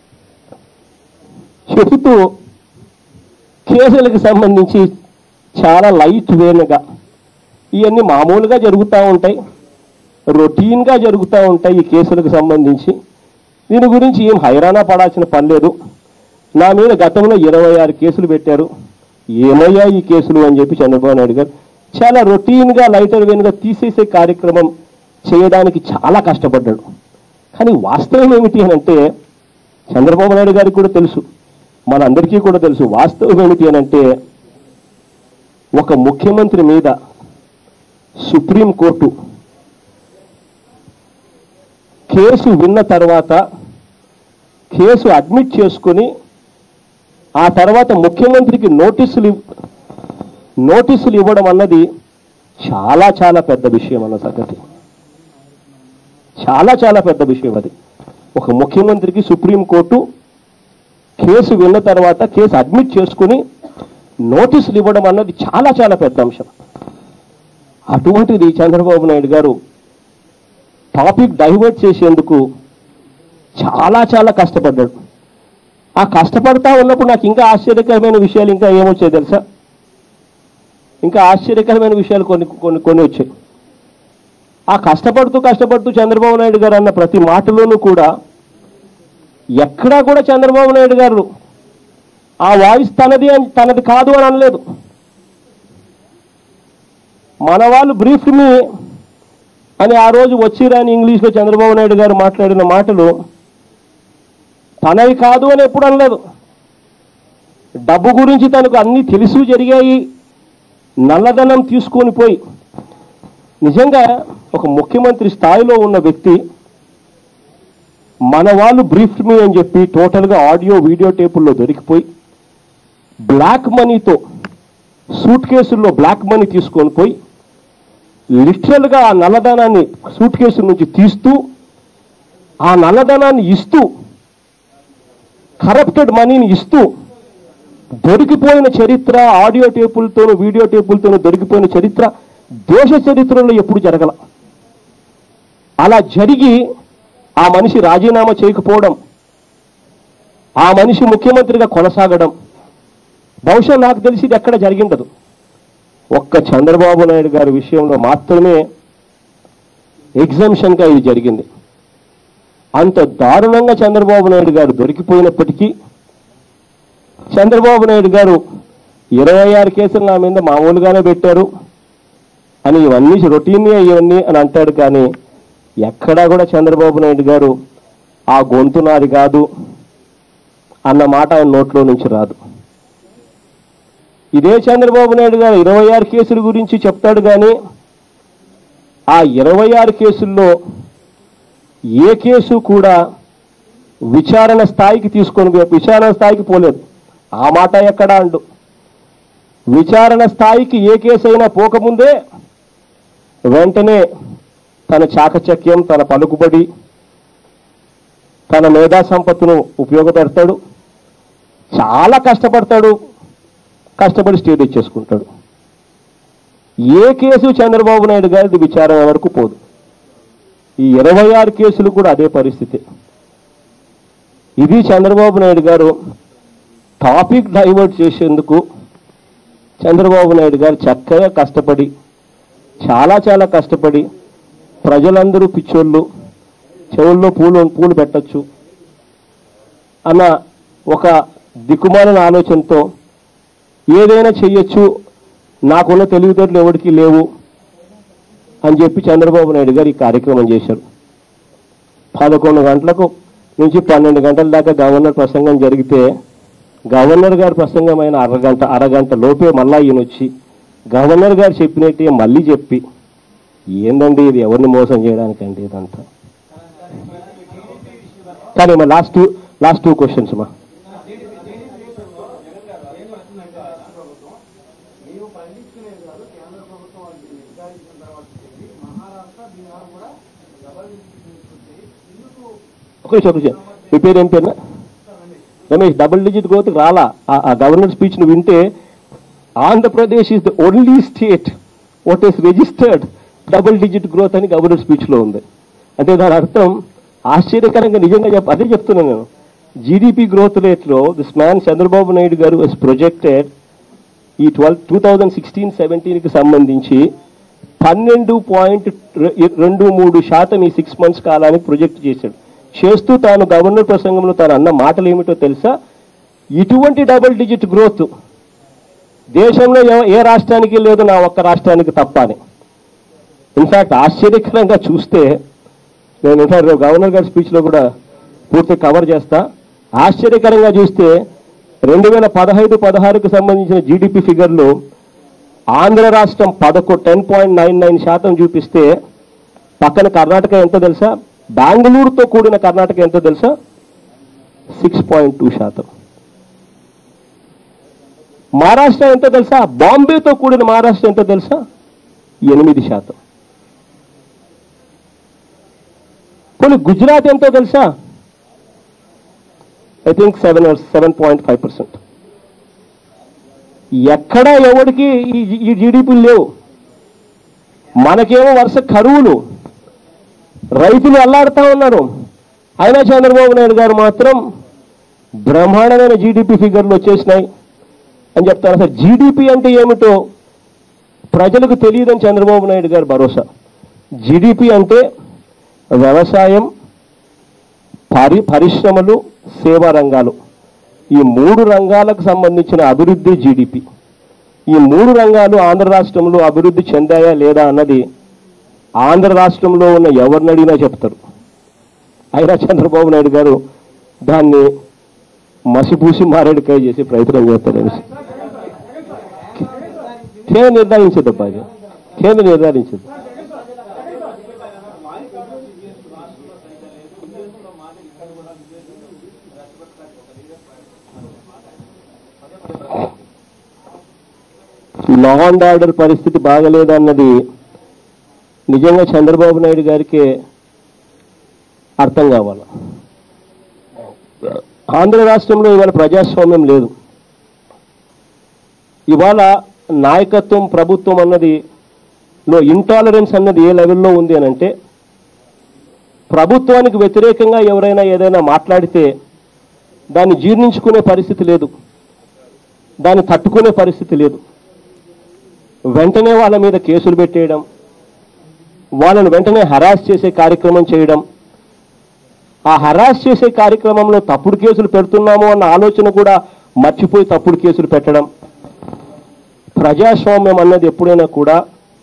A: చెబుతూ కేసులకు సంబంధించి చాలా లైట్ వేనుగా ఇవన్నీ మామూలుగా జరుగుతూ ఉంటాయి రొటీన్గా జరుగుతూ ఉంటాయి ఈ కేసులకు సంబంధించి దీని గురించి ఏం హైరానా పడాల్సిన పని లేదు నా మీద గతంలో ఇరవై ఆరు కేసులు పెట్టారు ఏమయ్యా ఈ కేసులు అని చెప్పి చంద్రబాబు నాయుడు గారు చాలా రొటీన్గా లైటర్ వేనుగా తీసేసే కార్యక్రమం చేయడానికి చాలా కష్టపడ్డాడు కానీ వాస్తవం ఏమిటి అని అంటే చంద్రబాబు నాయుడు గారికి కూడా తెలుసు మనందరికీ కూడా తెలుసు వాస్తవం ఏమిటి అని అంటే ఒక ముఖ్యమంత్రి మీద సుప్రీంకోర్టు కేసు విన్న తర్వాత కేసు అడ్మిట్ చేసుకుని ఆ తర్వాత ముఖ్యమంత్రికి నోటీసులు ఇవ్- నోటీసులు ఇవ్వడం అన్నది చాలా చాలా పెద్ద విషయం అన్న సంగతి చాలా చాలా పెద్ద విషయం అది ఒక ముఖ్యమంత్రికి సుప్రీంకోర్టు కేసు విన్న తర్వాత కేసు అడ్మిట్ చేసుకుని నోటీసులు ఇవ్వడం అన్నది చాలా చాలా పెద్ద అంశం అటువంటిది చంద్రబాబు నాయుడు గారు టాపిక్ డైవర్ట్ చేసేందుకు చాలా చాలా కష్టపడ్డాడు ఆ కష్టపడతా ఉన్నప్పుడు నాకు ఇంకా ఆశ్చర్యకరమైన విషయాలు ఇంకా ఏమొచ్చాయి తెలుసా ఇంకా ఆశ్చర్యకరమైన విషయాలు కొన్ని కొన్ని కొన్ని వచ్చాయి ఆ కష్టపడుతూ కష్టపడుతూ చంద్రబాబు నాయుడు గారు అన్న ప్రతి మాటలోనూ కూడా ఎక్కడా కూడా చంద్రబాబు నాయుడు గారు ఆ వాయిస్ తనది అని తనది కాదు అని అనలేదు మన వాళ్ళు బ్రీఫ్ మీ అని ఆ రోజు వచ్చిరాని ఇంగ్లీష్లో చంద్రబాబు నాయుడు గారు మాట్లాడిన మాటలు తనవి కాదు అని ఎప్పుడు అనలేదు డబ్బు గురించి తనకు అన్ని తెలుసు జరిగాయి నల్లధనం తీసుకొని పోయి నిజంగా ఒక ముఖ్యమంత్రి స్థాయిలో ఉన్న వ్యక్తి మన వాళ్ళు బ్రీఫ్ మీ అని చెప్పి టోటల్గా ఆడియో వీడియో టేపుల్లో దొరికిపోయి బ్లాక్ మనీతో సూట్ కేసుల్లో బ్లాక్ మనీ తీసుకొని పోయి లిటరల్గా ఆ నల్లధనాన్ని సూట్ కేసు నుంచి తీస్తూ ఆ నల్లధనాన్ని ఇస్తూ కరప్టెడ్ మనీని ఇస్తూ దొరికిపోయిన చరిత్ర ఆడియో టేపులతోనూ వీడియో టేపులతోనూ దొరికిపోయిన చరిత్ర దేశ చరిత్రలో ఎప్పుడు జరగల అలా జరిగి ఆ మనిషి రాజీనామా చేయకపోవడం ఆ మనిషి ముఖ్యమంత్రిగా కొనసాగడం బహుశా నాకు తెలిసి ఇది ఎక్కడ జరిగిండదు ఒక్క చంద్రబాబు నాయుడు గారి విషయంలో మాత్రమే ఎగ్జామ్షన్గా ఇది జరిగింది అంత దారుణంగా చంద్రబాబు నాయుడు గారు దొరికిపోయినప్పటికీ చంద్రబాబు నాయుడు గారు ఇరవై ఆరు కేసులు నా మీద మామూలుగానే పెట్టారు అని ఇవన్నీ రొటీన్గా ఇవన్నీ అని అంటాడు కానీ ఎక్కడా కూడా చంద్రబాబు నాయుడు గారు ఆ గొంతు నాది కాదు అన్న మాట ఆయన నోట్లో నుంచి రాదు ఇదే చంద్రబాబు నాయుడు గారు ఇరవై ఆరు కేసుల గురించి చెప్తాడు కానీ ఆ ఇరవై ఆరు కేసుల్లో ఏ కేసు కూడా విచారణ స్థాయికి తీసుకొని పో- విచారణ స్థాయికి పోలేదు ఆ మాట ఎక్కడా అండు విచారణ స్థాయికి ఏ కేసు అయినా పోకముందే వెంటనే తన చాకచక్యం తన పలుకుబడి తన మేధా సంపత్తును ఉపయోగపెడతాడు చాలా కష్టపడతాడు కష్టపడి స్టేట్ ఇచ్చేసుకుంటాడు ఏ కేసు చంద్రబాబు నాయుడు గారిది విచారణ వరకు పోదు ఈ ఇరవై ఆరు కేసులు కూడా అదే పరిస్థితి ఇది చంద్రబాబు నాయుడు గారు టాపిక్ డైవర్ట్ చేసేందుకు చంద్రబాబు నాయుడు గారు చక్కగా కష్టపడి చాలా చాలా కష్టపడి ప్రజలందరూ పిచ్చోళ్ళు చెవుల్లో పూలు పూలు పెట్టచ్చు అన్న ఒక దిక్కుమాలిన ఆలోచనతో ఏదైనా చెయ్యొచ్చు నాకున్న తెలివితేటలు ఎవరికి లేవు అని చెప్పి చంద్రబాబు నాయుడు గారు ఈ కార్యక్రమం చేశారు పదకొండు గంటలకు నుంచి పన్నెండు గంటల దాకా గవర్నర్ ప్రసంగం జరిగితే గవర్నర్ గారి ప్రసంగం అయిన అరగంట అరగంట లోపే మళ్ళా ఈయన వచ్చి గవర్నర్ గారు చెప్పినట్టే మళ్ళీ చెప్పి ఏందండి ఇది ఎవరిని మోసం చేయడానికండి ఇదంతా కానీ మా last two last two questions మా
B: నీవు పండించుకునేది కాదు కేంద్ర ప్రభుత్వం వాటిని నిర్ధారించిన తర్వాత చేసి మహారాష్ట్ర బీహార్ కూడా డబల్ డిజిట్ తీసుకొచ్చి ఎందుకు
A: ఒక నిమిషం, ఒక నిమిషం. మీ పేరు ఏం పేరునా రమేష్ డబుల్ డిజిట్ గ్రోత్ రాలా ఆ- ఆ గవర్నర్ స్పీచ్ ను వింటే Andhra Pradesh is the only state what is registered double digit growth అని గవర్నర్ స్పీచ్ లో ఉంది అంటే దాని అర్థం ఆశ్చర్యకరంగా నిజంగా చెప్ అదే చెప్తున్నాను నేను జీడిపి గ్రోత్ రేట్ లో this man Chandrababu Naidu garu was projected ఈ ట్వెల్వ్ టూ థౌజండ్ సిక్స్టీన్ సెవెంటీన్కి సంబంధించి పన్నెండు పాయింట్ రెండు మూడు శాతం ఈ సిక్స్ మంత్స్ కాలానికి ప్రొజెక్ట్ చేశాడు చేస్తూ తాను గవర్నర్ ప్రసంగంలో తాను అన్న మాటలు ఏమిటో తెలుసా ఇటువంటి డబుల్ డిజిట్ గ్రోత్ దేశంలో ఏ- ఏ రాష్ట్రానికి లేదు నా ఒక్క రాష్ట్రానికి తప్ప అని ఇన్ఫాక్ట్ ఆశ్చర్యకరంగా చూస్తే నేను ఇన్ఫాక్ట్ రేపు గవర్నర్ గారి స్పీచ్లో కూడా పూర్తి కవర్ చేస్తా ఆశ్చర్యకరంగా చూస్తే రెండు వేల పదహైదు పదహారుకు సంబంధించిన జీడిపి ఫిగర్లు ఆంధ్ర రాష్ట్రం పదకొ టెన్ పాయింట్ నైన్ నైన్ శాతం చూపిస్తే పక్కన కర్ణాటక ఎంత తెలుసా బెంగళూరుతో కూడిన కర్ణాటక ఎంతో తెలుసా సిక్స్ పాయింట్ టూ శాతం మహారాష్ట్ర ఎంతో తెలుసా బాంబేతో కూడిన మహారాష్ట్ర ఎంతో తెలుసా ఎనిమిది శాతం పోనీ గుజరాత్ ఎంతో తెలుసా I think seven seven point five percent ఎక్కడా ఎవరికి ఈ ఈ జీడిపీలు లేవు మనకేమో వరుస కరువులు రైతులు అల్లాడుతూ ఉన్నారు అయినా చంద్రబాబు నాయుడు గారు మాత్రం బ్రహ్మాండమైన జీడిపి ఫిగర్లు వచ్చేసినాయి అని చెప్తారు అసలు జీడిపి అంటే ఏమిటో ప్రజలకు తెలియదని చంద్రబాబు నాయుడు గారు భరోసా జీడిపి అంటే వ్యవసాయం పరి పరిశ్రమలు సేవా రంగాలు ఈ మూడు రంగాలకు సంబంధించిన అభివృద్ధి జీడిపి ఈ మూడు రంగాలు ఆంధ్ర రాష్ట్రంలో అభివృద్ధి చెందాయా లేదా అన్నది ఆంధ్ర రాష్ట్రంలో ఉన్న ఎవరిని అడిగినా చెప్తారు అయినా చంద్రబాబు నాయుడు గారు దాన్ని మసిపూసి మారేడుకాయ చేసే ప్రయత్నం చేస్తారు కేంద్ర నిర్ధారించదు అబ్బా ఇది కేంద్ర నిర్ధారించదు లా అండ్ ఆర్డర్ పరిస్థితి బాగలేదన్నది నిజంగా చంద్రబాబు నాయుడు గారికి అర్థం కావాలి ఆంధ్ర రాష్ట్రంలో ఇవాళ ప్రజాస్వామ్యం లేదు ఇవాళ నాయకత్వం ప్రభుత్వం అన్నది లో ఇంటాలరెన్స్ అన్నది ఏ లెవెల్లో ఉంది అని అంటే ప్రభుత్వానికి వ్యతిరేకంగా ఎవరైనా ఏదైనా మాట్లాడితే దాన్ని జీర్ణించుకునే పరిస్థితి లేదు దాన్ని తట్టుకునే పరిస్థితి లేదు వెంటనే వాళ్ళ మీద కేసులు పెట్టేయడం వాళ్ళను వెంటనే హరాస్ చేసే కార్యక్రమం చేయడం ఆ హరాస్ చేసే కార్యక్రమంలో తప్పుడు కేసులు పెడుతున్నాము అన్న ఆలోచన కూడా మర్చిపోయి తప్పుడు కేసులు పెట్టడం ప్రజాస్వామ్యం అన్నది ఎప్పుడైనా కూడా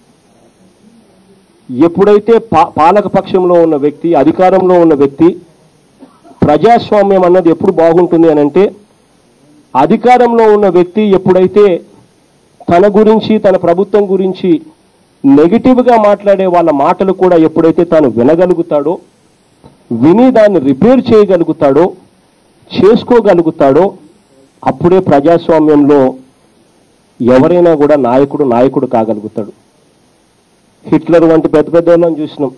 A: ఎప్పుడైతే పా పాలక పక్షంలో ఉన్న వ్యక్తి అధికారంలో ఉన్న వ్యక్తి ప్రజాస్వామ్యం అన్నది ఎప్పుడు బాగుంటుంది అని అంటే అధికారంలో ఉన్న వ్యక్తి ఎప్పుడైతే తన గురించి తన ప్రభుత్వం గురించి నెగిటివ్గా మాట్లాడే వాళ్ళ మాటలు కూడా ఎప్పుడైతే తాను వినగలుగుతాడో విని దాన్ని రిపేర్ చేయగలుగుతాడో చేసుకోగలుగుతాడో అప్పుడే ప్రజాస్వామ్యంలో ఎవరైనా కూడా నాయకుడు నాయకుడు కాగలుగుతాడు హిట్లర్ వంటి పెద్ద పెద్ద వాళ్ళని చూసినాం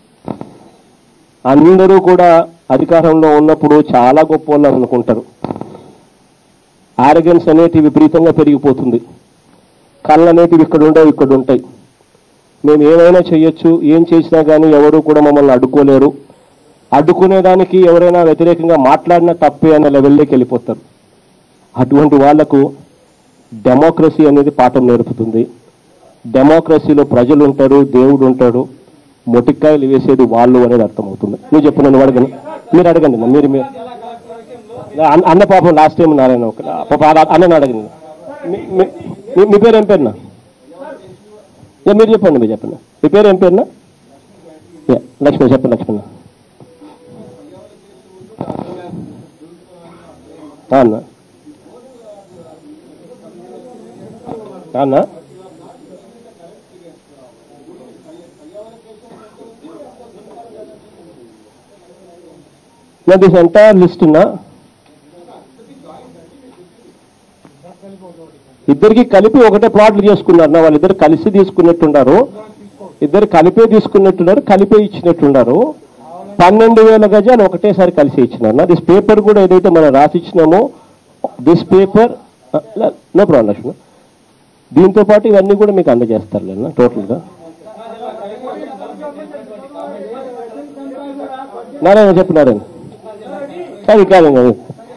A: అందరూ కూడా అధికారంలో ఉన్నప్పుడు చాలా గొప్ప వాళ్ళు అనుకుంటారు ఆరగన్స్ అనేటివి విపరీతంగా పెరిగిపోతుంది కళ్ళు అనేటివి ఇక్కడ ఉండవు ఇక్కడ ఉంటాయి మేము ఏమైనా చేయొచ్చు ఏం చేసినా కానీ ఎవరు కూడా మమ్మల్ని అడ్డుకోలేరు అడ్డుకునేదానికి ఎవరైనా వ్యతిరేకంగా మాట్లాడినా తప్పే అనే లెవెల్లోకి వెళ్ళిపోతారు అటువంటి వాళ్లకు డెమోక్రసీ అనేది పాఠం నేర్పుతుంది డెమోక్రసీలో ప్రజలు ఉంటారు దేవుడు ఉంటాడు మొటిక్కాయలు వేసేది వాళ్ళు అనేది అర్థమవుతుంది నువ్వు చెప్పు నన్ను అడగను మీరు అడగండి నా, మీరు మీరు అన్న- అన్న పాపం లాస్ట్ టైం నారాయణ ఒక పాప అన్న అడగండి మీ- మీ- మీ- మీ పేరు ఏం పేరునా యా, మీరు చెప్పండి మీరు చెప్పండి మీ పేరు ఏం పేరునా యా, లక్ష్మణ్ చెప్పండి లక్ష్మణ్ ఆ, అన్న ఆ, అన్న నా దిస్ ఎంటైర్ లిస్ట్ ఉన్నా ఇద్దరికి కలిపి ఒకటే ప్లాట్లు చేసుకున్నారు నా వాళ్ళిద్దరు కలిసి తీసుకున్నట్టున్నారు ఇద్దరు కలిపే తీసుకున్నట్టున్నారు కలిపే ఇచ్చినట్టున్నారు పన్నెండు వేల గజాలు ఒకటేసారి కలిసి ఇచ్చినారు నా దిస్ పేపర్ కూడా ఏదైతే మనం రాసి ఇచ్చినామో this paper no problem Lakshman దీంతో పాటు ఇవన్నీ కూడా మీకు అందజేస్తారు లేనా టోటల్గా నారాయణ చెప్పు నారాయణ కాదు కాదు కాదు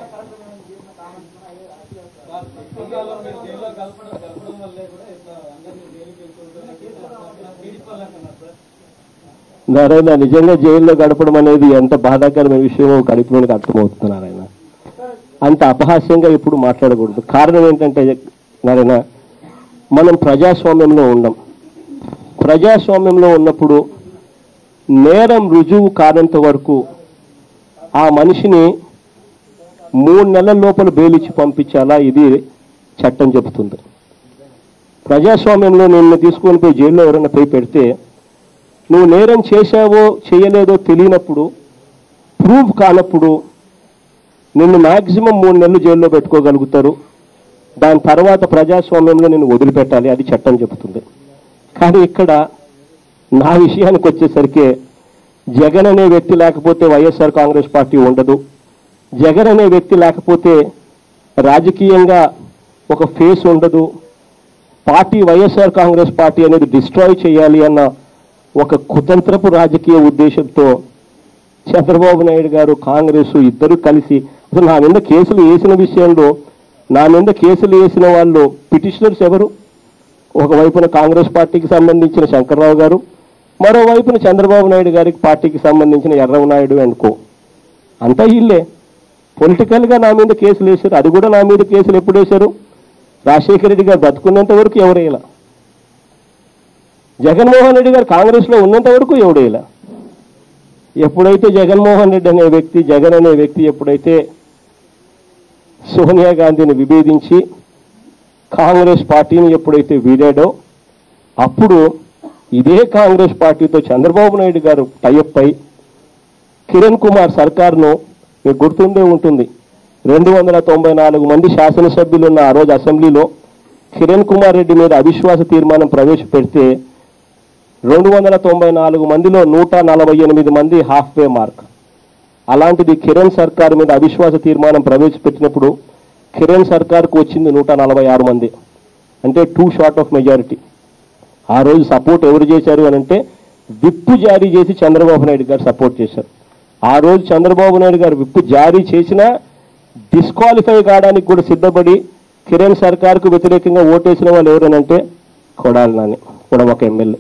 A: నారాయణ నిజంగా జైల్లో గడపడం అనేది ఎంత బాధాకరమైన విషయమో కడుపులోనికి అర్థమవుతుంది నారాయణ అంత అపహాస్యంగా ఎప్పుడు మాట్లాడకూడదు కారణం ఏంటంటే నారాయణ మనం ప్రజాస్వామ్యంలో ఉండం ప్రజాస్వామ్యంలో ఉన్నప్పుడు నేరం రుజువు కానంత వరకు ఆ మనిషిని మూడు నెలల లోపల బెయిలిచ్చి పంపించాలా ఇది చట్టం చెబుతుంది ప్రజాస్వామ్యంలో నిన్ను తీసుకొని పోయి జైల్లో ఎవరైనా పోయి పెడితే నువ్వు నేరం చేశావో చేయలేదో తెలియనప్పుడు ప్రూఫ్ కానప్పుడు నిన్ను మాక్సిమం మూడు నెలలు జైల్లో పెట్టుకోగలుగుతారు దాని తర్వాత ప్రజాస్వామ్యంలో నేను వదిలిపెట్టాలి అది చట్టం చెబుతుంది కానీ ఇక్కడ నా విషయానికి వచ్చేసరికి జగన్ అనే వ్యక్తి లేకపోతే వైఎస్ఆర్ కాంగ్రెస్ పార్టీ ఉండదు జగన్ అనే వ్యక్తి లేకపోతే రాజకీయంగా ఒక ఫేస్ ఉండదు పార్టీ వైఎస్ఆర్ కాంగ్రెస్ పార్టీ అనేది డిస్ట్రాయ్ చేయాలి అన్న ఒక కుతంత్రపు రాజకీయ ఉద్దేశంతో చంద్రబాబు నాయుడు గారు కాంగ్రెస్ ఇద్దరు కలిసి అసలు నా మీద కేసులు వేసిన విషయంలో నా మీద కేసులు వేసిన వాళ్ళు పిటిషనర్స్ ఎవరు ఒకవైపున కాంగ్రెస్ పార్టీకి సంబంధించిన శంకర్రావు గారు మరోవైపున చంద్రబాబు నాయుడు గారికి పార్టీకి సంబంధించిన ఎర్రవ నాయుడు అండ్ కో అంతా ఇల్లే పొలిటికల్ గా నా మీద కేసులు వేశారు అది కూడా నా మీద కేసులు ఎప్పుడు వేశారు రాజశేఖర రెడ్డి గారు బతుకున్నంత వరకు ఎవరేలా జగన్మోహన్ రెడ్డి గారు కాంగ్రెస్ లో ఉన్నంత వరకు ఎవడేలా ఎప్పుడైతే జగన్మోహన్ రెడ్డి అనే వ్యక్తి జగన్ అనే వ్యక్తి ఎప్పుడైతే సోనియా గాంధీని విభేదించి కాంగ్రెస్ పార్టీని ఎప్పుడైతే వీడాడో అప్పుడు ఇదే కాంగ్రెస్ పార్టీతో చంద్రబాబు నాయుడు గారు టైఅప్ అయి కిరణ్ కుమార్ సర్కార్ను మీకు గుర్తుండే ఉంటుంది రెండు వందల తొంభై నాలుగు మంది శాసనసభ్యులు ఉన్న ఆ రోజు అసెంబ్లీలో కిరణ్ కుమార్ రెడ్డి మీద అవిశ్వాస తీర్మానం ప్రవేశపెడితే రెండు వందల తొంభై నాలుగు మందిలో నూట నలభై ఎనిమిది మంది హాఫ్ వే మార్క్ అలాంటిది కిరణ్ సర్కార్ మీద అవిశ్వాస తీర్మానం ప్రవేశపెట్టినప్పుడు కిరణ్ సర్కార్కు వచ్చింది నూట నలభై ఆరు మంది అంటే టూ షార్ట్ ఆఫ్ మెజారిటీ ఆ రోజు సపోర్ట్ ఎవరు చేశారు అని అంటే విప్పు జారీ చేసి చంద్రబాబు నాయుడు గారు సపోర్ట్ చేశారు ఆ రోజు చంద్రబాబు నాయుడు గారు విప్పు జారీ చేసినా డిస్క్వాలిఫై కావడానికి కూడా సిద్ధపడి కిరణ్ సర్కార్కు వ్యతిరేకంగా ఓటేసిన వాళ్ళు ఎవరనంటే కొడాలి నాని కూడా ఒక ఎమ్మెల్యే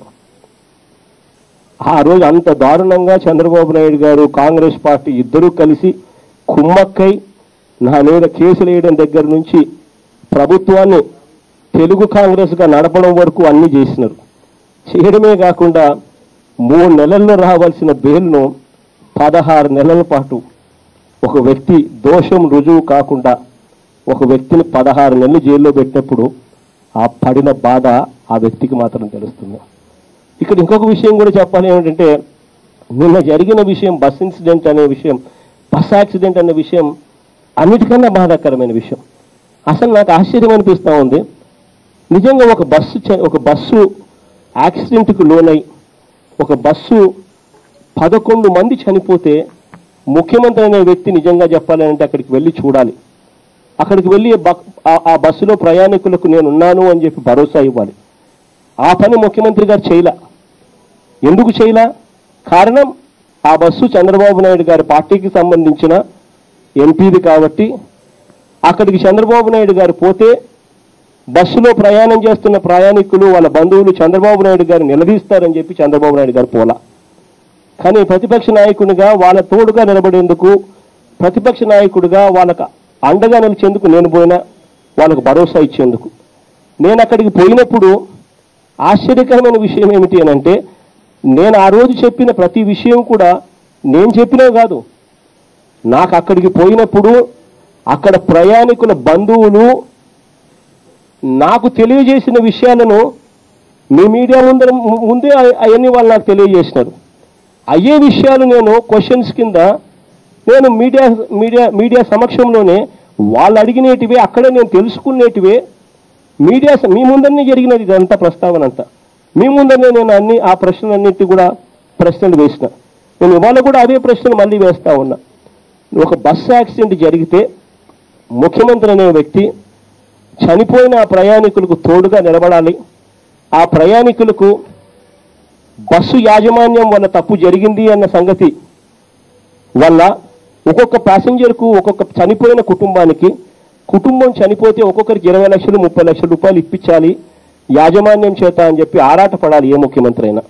A: ఆ రోజు అంత దారుణంగా చంద్రబాబు నాయుడు గారు కాంగ్రెస్ పార్టీ ఇద్దరూ కలిసి కుమ్మక్కై నా మీద కేసులు వేయడం దగ్గర నుంచి ప్రభుత్వాన్ని తెలుగు కాంగ్రెస్గా నడపడం వరకు అన్ని చేసినారు చేయడమే కాకుండా మూడు నెలల్లో రావాల్సిన బెయిల్ను పదహారు నెలల పాటు ఒక వ్యక్తి దోషం రుజువు కాకుండా ఒక వ్యక్తిని పదహారు నెలలు జైల్లో పెట్టినప్పుడు ఆ పడిన బాధ ఆ వ్యక్తికి మాత్రం తెలుస్తుంది ఇక్కడ ఇంకొక విషయం కూడా చెప్పాలి ఏమిటంటే నిన్న జరిగిన విషయం బస్ ఇన్సిడెంట్ అనే విషయం బస్ యాక్సిడెంట్ అనే విషయం అన్నిటికన్నా బాధాకరమైన విషయం అసలు నాకు ఆశ్చర్యం అనిపిస్తూ ఉంది నిజంగా ఒక బస్సు చ- ఒక బస్సు యాక్సిడెంట్కు లోనై ఒక బస్సు పదకొండు మంది చనిపోతే ముఖ్యమంత్రి అనే వ్యక్తి నిజంగా చెప్పాలి అంటే అక్కడికి వెళ్ళి చూడాలి అక్కడికి వెళ్ళి బ- ఆ- ఆ బస్సులో ప్రయాణికులకు నేను ఉన్నాను అని చెప్పి భరోసా ఇవ్వాలి ఆ పని ముఖ్యమంత్రి గారు చేయలే ఎందుకు చేయలే కారణం ఆ బస్సు చంద్రబాబు నాయుడు గారి పార్టీకి సంబంధించిన ఎంపీది కాబట్టి అక్కడికి చంద్రబాబు నాయుడు గారు పోతే బస్సులో ప్రయాణం చేస్తున్న ప్రయాణికులు వాళ్ళ బంధువులు చంద్రబాబు నాయుడు గారు నిలదీస్తారని చెప్పి చంద్రబాబు నాయుడు గారు పోలా కానీ ప్రతిపక్ష నాయకునిగా వాళ్ళ తోడుగా నిలబడేందుకు ప్రతిపక్ష నాయకుడిగా వాళ్ళకు అండగా నిలిచేందుకు నేను పోయినా వాళ్ళకు భరోసా ఇచ్చేందుకు నేను అక్కడికి పోయినప్పుడు ఆశ్చర్యకరమైన విషయం ఏమిటి అని అంటే నేను ఆ రోజు చెప్పిన ప్రతి విషయం కూడా నేను చెప్పినవి కాదు నాకు అక్కడికి పోయినప్పుడు అక్కడ ప్రయాణికుల బంధువులు నాకు తెలియజేసిన విషయాలను మీ మీడియా ముందర ముందే అవన్నీ వాళ్ళు నాకు తెలియజేసినారు అయ్యే విషయాలు నేను క్వశ్చన్స్ కింద నేను మీడియా మీడియా మీడియా సమక్షంలోనే వాళ్ళు అడిగినేటివే అక్కడే నేను తెలుసుకునేటివే మీడియా స- మీ ముందరనే జరిగినది ఇదంతా ప్రస్తావన అంతా మీ ముందరనే నేను అన్ని ఆ ప్రశ్నలన్నిటి కూడా ప్రశ్నలు వేసిన నేను ఇవాళ కూడా అదే ప్రశ్నలు మళ్ళీ వేస్తా ఉన్నా ఒక బస్సు యాక్సిడెంట్ జరిగితే ముఖ్యమంత్రి అనే వ్యక్తి చనిపోయిన ఆ ప్రయాణికులకు తోడుగా నిలబడాలి ఆ ప్రయాణికులకు బస్సు యాజమాన్యం వల్ల తప్పు జరిగింది అన్న సంగతి వల్ల ఒక్కొక్క ప్యాసింజర్కు ఒక్కొక్క చనిపోయిన కుటుంబానికి కుటుంబం చనిపోతే ఒక్కొక్కరికి ఇరవై లక్షలు ముప్పై లక్షల రూపాయలు ఇప్పించాలి యాజమాన్యం చేత అని చెప్పి ఆరాటపడాలి ఏ ముఖ్యమంత్రి అయినా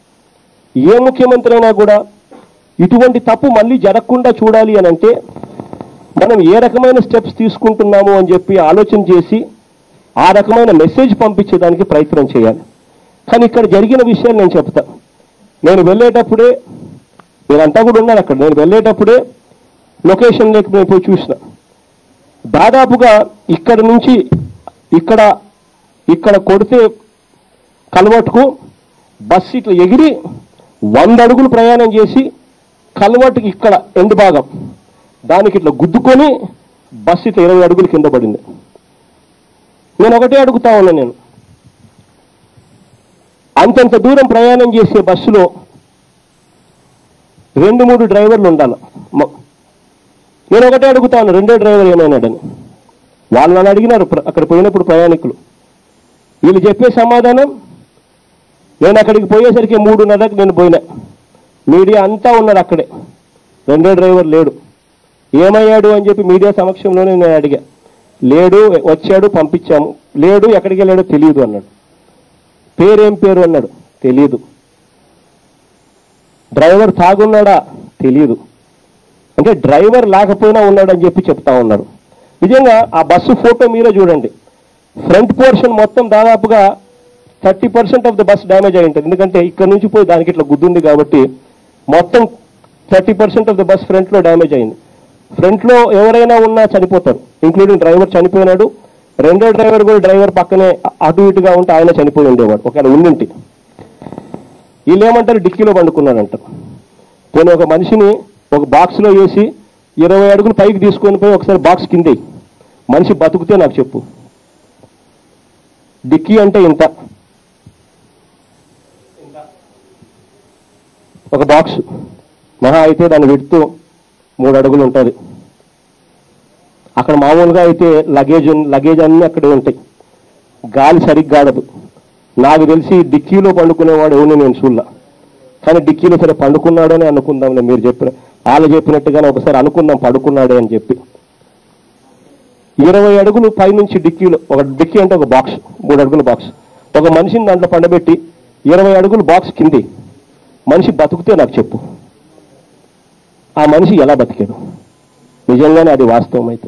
A: ఏ ముఖ్యమంత్రి అయినా కూడా ఇటువంటి తప్పు మళ్ళీ జరగకుండా చూడాలి అని అంటే మనం ఏ రకమైన స్టెప్స్ తీసుకుంటున్నాము అని చెప్పి ఆలోచన చేసి ఆ రకమైన మెసేజ్ పంపించేదానికి ప్రయత్నం చేయాలి కానీ ఇక్కడ జరిగిన విషయాలు నేను చెప్తా నేను వెళ్ళేటప్పుడే మీరంతా కూడా ఉన్నారు అక్కడ నేను వెళ్ళేటప్పుడే లొకేషన్ లేక నేను పోయి చూసిన దాదాపుగా ఇక్కడ నుంచి ఇక్కడ ఇక్కడ కొడితే కల్వర్ట్కు బస్సు ఇట్లా ఎగిరి వంద అడుగులు ప్రయాణం చేసి కల్వర్ట్కి ఇక్కడ ఎండ్ భాగం దానికి ఇట్లా గుద్దుకొని బస్సు ఇట్లా ఇరవై అడుగులు కింద పడింది నేను ఒకటే అడుగుతా ఉన్నా నేను అంతంత దూరం ప్రయాణం చేసే బస్సులో రెండు మూడు డ్రైవర్లు ఉండాలి మ- నేను ఒకటే అడుగుతా ఉన్నా రెండో డ్రైవర్ ఏమైనాడని వాళ్ళు నన్ను అడిగినారు ప్ర- అక్కడ పోయినప్పుడు ప్రయాణికులు వీళ్ళు చెప్పే సమాధానం నేను అక్కడికి పోయేసరికి మూడున్నరకు నేను పోయినా మీడియా అంతా ఉన్నారు అక్కడే రెండో డ్రైవర్ లేడు ఏమయ్యాడు అని చెప్పి మీడియా సమక్షంలోనే నేను అడిగా లేడు వచ్చాడు పంపించాము లేడు ఎక్కడికి వెళ్ళాడో తెలియదు అన్నాడు పేరేం పేరు అన్నాడు తెలియదు డ్రైవర్ తాగున్నాడా తెలియదు అంటే డ్రైవర్ లేకపోయినా ఉన్నాడని చెప్పి చెప్తా ఉన్నారు నిజంగా ఆ బస్సు ఫోటో మీరే చూడండి ఫ్రంట్ పోర్షన్ మొత్తం దాదాపుగా thirty percent of the bus damage అయి ఉంటుంది ఎందుకంటే ఇక్కడ నుంచి పోయి దానికి ఇట్లా గుద్దుంది కాబట్టి మొత్తం thirty percent of the bus ఫ్రంట్లో డ్యామేజ్ అయింది ఫ్రంట్లో ఎవరైనా ఉన్నా చనిపోతారు ఇంక్లూడింగ్ డ్రైవర్ చనిపోయినాడు రెండో డ్రైవర్ కూడా డ్రైవర్ పక్కనే అటు ఇటుగా ఉంటే ఆయన చనిపోయి ఉండేవాడు ఒకవేళ ఉండింటి వీళ్ళు ఏమంటారు డిక్కీలో పండుకున్నాడంటారు పోనీ ఒక మనిషిని ఒక బాక్స్లో వేసి ఇరవై అడుగులు పైకి తీసుకొని పోయి ఒకసారి బాక్స్ కిందే మనిషి బతుకుతే నాకు చెప్పు డిక్కీ అంటే ఇంత ఒక బాక్స్ మహా అయితే దాని విడుతూ మూడు అడుగులు ఉంటుంది అక్కడ మామూలుగా అయితే లగేజ్ ఉన్- లగేజ్ అన్నీ అక్కడే ఉంటాయి గాలి సరిగ్గా ఆడదు నాకు తెలిసి డిక్కీలో పండుకునేవాడు ఎవరిని నేను చూడలా కానీ డిక్కీలో సరే పండుకున్నాడని అనుకుందాంలే మీరు చెప్పిన వాళ్ళు చెప్పినట్టుగానే ఒకసారి అనుకుందాం పడుకున్నాడే అని చెప్పి ఇరవై అడుగులు పైనుంచి డిక్కీలో ఒక డిక్కీ అంటే ఒక బాక్స్ మూడు అడుగుల బాక్స్ ఒక మనిషిని దాంట్లో పండబెట్టి ఇరవై అడుగులు బాక్స్ కింది మనిషి బతుకుతే నాకు చెప్పు ఆ మనిషి ఎలా బతికాడు నిజంగానే అది వాస్తవం అయితే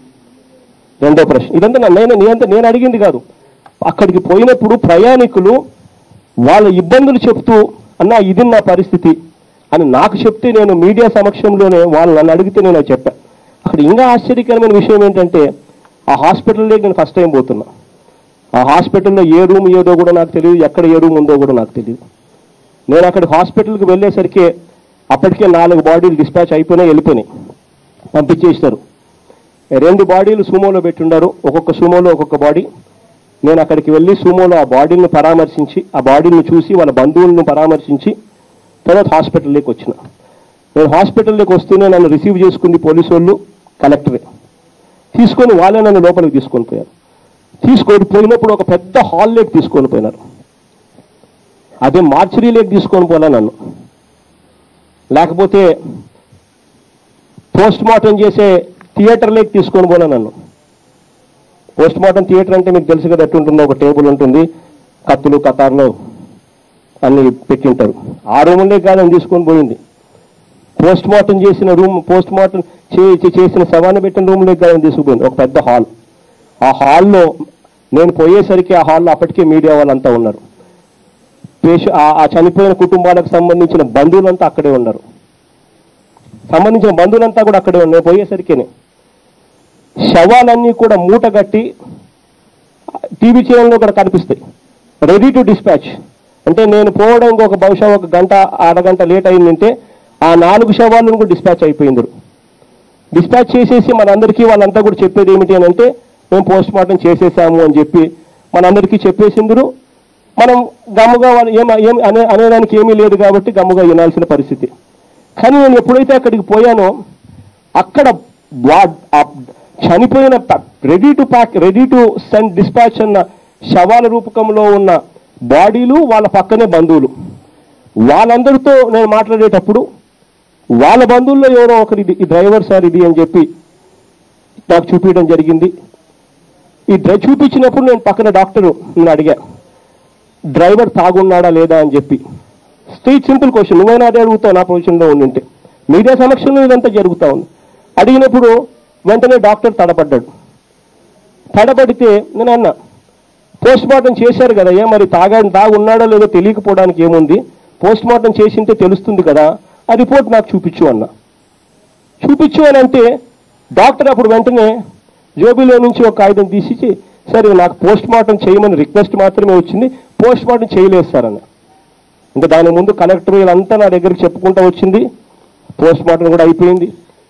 A: రెండో ప్రశ్న ఇదంతా నా- నేను నేనంతా నేను అడిగింది కాదు అక్కడికి పోయినప్పుడు ప్రయాణికులు వాళ్ళ ఇబ్బందులు చెప్తూ అన్నా ఇది నా పరిస్థితి అని నాకు చెప్తే నేను మీడియా సమక్షంలోనే వాళ్ళు నన్ను అడిగితే నేను అది చెప్పాను అక్కడ ఇంకా ఆశ్చర్యకరమైన విషయం ఏంటంటే ఆ హాస్పిటల్లోకి నేను ఫస్ట్ టైం పోతున్నా ఆ హాస్పిటల్లో ఏ రూమ్ ఏదో కూడా నాకు తెలియదు ఎక్కడ ఏ రూమ్ ఉందో కూడా నాకు తెలియదు నేను అక్కడ హాస్పిటల్కి వెళ్ళేసరికి అప్పటికే నాలుగు బాడీలు డిస్పాచ్ అయిపోయినాయి వెళ్ళిపోయినాయి పంపించేస్తారు రెండు బాడీలు సూమోలో పెట్టుండారు ఒక్కొక్క సూమోలో ఒక్కొక్క బాడీ నేను అక్కడికి వెళ్ళి సూమోలో ఆ బాడీని పరామర్శించి ఆ బాడీని చూసి వాళ్ళ బంధువులను పరామర్శించి తర్వాత హాస్పిటల్లోకి వచ్చిన నేను హాస్పిటల్లోకి వస్తూనే నన్ను రిసీవ్ చేసుకుంది పోలీసు వాళ్ళు కలెక్టరే తీసుకొని వాళ్ళే నన్ను లోపలికి తీసుకొని పోయారు తీసుకొని పోయినప్పుడు ఒక పెద్ద హాల్లోకి తీసుకొని పోయినారు అదే మార్చరీలోకి తీసుకొని పోలే నన్ను లేకపోతే పోస్ట్ మార్టం చేసే థియేటర్లోకి తీసుకొని పోలే నన్ను పోస్ట్ మార్టం థియేటర్ అంటే మీకు తెలుసు కదా ఎట్టుంటుందో ఒక టేబుల్ ఉంటుంది కత్తులు కతార్లు అన్ని పెట్టింటారు ఆ రూమ్లే కాదని తీసుకొని పోయింది పోస్ట్ మార్టం చేసిన రూమ్ పోస్ట్ మార్టం చేసిన శవాన్ని పెట్టిన రూమ్లోకి కాదని తీసుకుపోయింది ఒక పెద్ద హాల్ ఆ హాల్లో నేను పోయేసరికి ఆ హాల్లో అప్పటికే మీడియా వాళ్ళంతా ఉన్నారు పేష ఆ- ఆ చనిపోయిన కుటుంబాలకు సంబంధించిన బంధువులంతా అక్కడే ఉన్నారు సంబంధించిన బంధువులంతా కూడా అక్కడే ఉన్నారు నేను పోయేసరికేనే శవాలన్నీ కూడా మూట కట్టి టీవీ ఛానల్లో కూడా కనిపిస్తాయి రెడీ టు డిస్పాచ్ అంటే నేను పోవడం ఒక బహుశా ఒక గంట అరగంట లేట్ అయిందంటే ఆ నాలుగు శవాలను కూడా డిస్పాచ్ అయిపోయింది డిస్పాచ్ చేసేసి మనందరికీ వాళ్ళంతా కూడా చెప్పేది ఏమిటి అని అంటే మేము పోస్ట్ మార్టం చేసేసాము అని చెప్పి మనందరికీ చెప్పేసిందరు మనం గమ్ముగా వాళ్ళు ఏం ఏం అనే అనేదానికి ఏమీ లేదు కాబట్టి గమ్ముగా వినాల్సిన పరిస్థితి కానీ నేను ఎప్పుడైతే అక్కడికి పోయానో అక్కడ వా- ఆ చనిపోయిన ready to pack ready to send dispatch అన్న శవాల రూపకంలో ఉన్న బాడీలు వాళ్ళ పక్కనే బంధువులు వాళ్ళందరితో నేను మాట్లాడేటప్పుడు వాళ్ళ బంధువుల్లో ఎవరో ఒకరు ఇది ఈ డ్రైవర్ సార్ ఇది అని చెప్పి నాకు చూపించడం జరిగింది ఈ డ్రై చూపించినప్పుడు నేను పక్కన డాక్టర్ నేను అడిగా డ్రైవర్ తాగున్నాడా లేదా అని చెప్పి స్ట్రీట్ సింపుల్ క్వశ్చన్ నువ్వైనా అదే అడుగుతావు నా పొజిషన్లో ఉండింటే మీడియా సమక్షంలో ఇదంతా జరుగుతా ఉంది అడిగినప్పుడు వెంటనే డాక్టర్ తడపడ్డాడు తడబడితే నేను అన్నా పోస్ట్ మార్టం చేశారు కదా ఏ మరి తాగా తాగున్నాడో లేదో తెలియకపోవడానికి ఏముంది పోస్ట్ మార్టం చేసింటే తెలుస్తుంది కదా ఆ రిపోర్ట్ నాకు చూపించు అన్నా చూపించు అని అంటే డాక్టర్ అప్పుడు వెంటనే జోబీలో నుంచి ఒక కాగితం తీసి సరే నాకు పోస్ట్ మార్టం చేయమని రిక్వెస్ట్ మాత్రమే వచ్చింది పోస్ట్ మార్టం చేయలేదు సార్ అన్న ఇంకా దాని ముందు కలెక్టర్ వీళ్ళంతా నా దగ్గరికి చెప్పుకుంటూ వచ్చింది పోస్ట్ మార్టం కూడా అయిపోయింది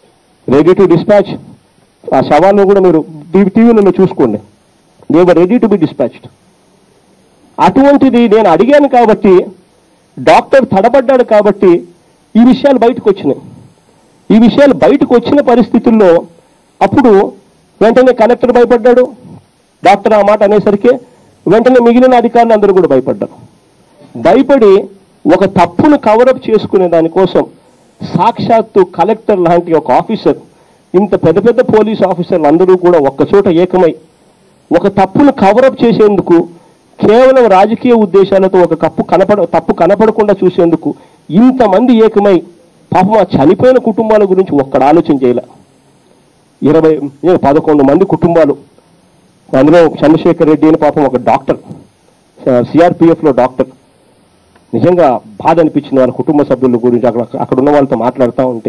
A: రెడీ టు డిస్పాచ్ ఆ శవాలను కూడా మీరు టీవీలో చూసుకోండి they were ready to be dispatched అటువంటిది నేను అడిగాను కాబట్టి డాక్టర్ తడబడ్డాడు కాబట్టి ఈ విషయాలు బయటకు వచ్చినాయి ఈ విషయాలు బయటకు వచ్చిన పరిస్థితుల్లో అప్పుడు వెంటనే కలెక్టర్ భయపడ్డాడు డాక్టర్ ఆ మాట అనేసరికి వెంటనే మిగిలిన అధికారులు అందరూ కూడా భయపడ్డారు భయపడి ఒక తప్పును కవరప్ చేసుకునే దానికోసం సాక్షాత్తు కలెక్టర్ లాంటి ఒక ఆఫీసర్ ఇంత పెద్ద పెద్ద పోలీస్ ఆఫీసర్లు అందరూ కూడా ఒక్కచోట ఏకమై ఒక తప్పును కవరప్ చేసేందుకు కేవలం రాజకీయ ఉద్దేశాలతో ఒక కప్పు కనపడ తప్పు కనపడకుండా చూసేందుకు ఇంతమంది ఏకమై పాపం ఆ చనిపోయిన కుటుంబాల గురించి ఒక్కడ ఆలోచన చేయలే ఇరవై ఏ, పదకొండు మంది కుటుంబాలు అందులో చంద్రశేఖర్ రెడ్డి అని పాపం ఒక డాక్టర్ సిఆర్పిఎఫ్ లో డాక్టర్ నిజంగా బాధ అనిపించింది వాళ్ళ కుటుంబ సభ్యుల గురించి అక్కడ అక్కడ ఉన్న వాళ్ళతో మాట్లాడుతూ ఉంటే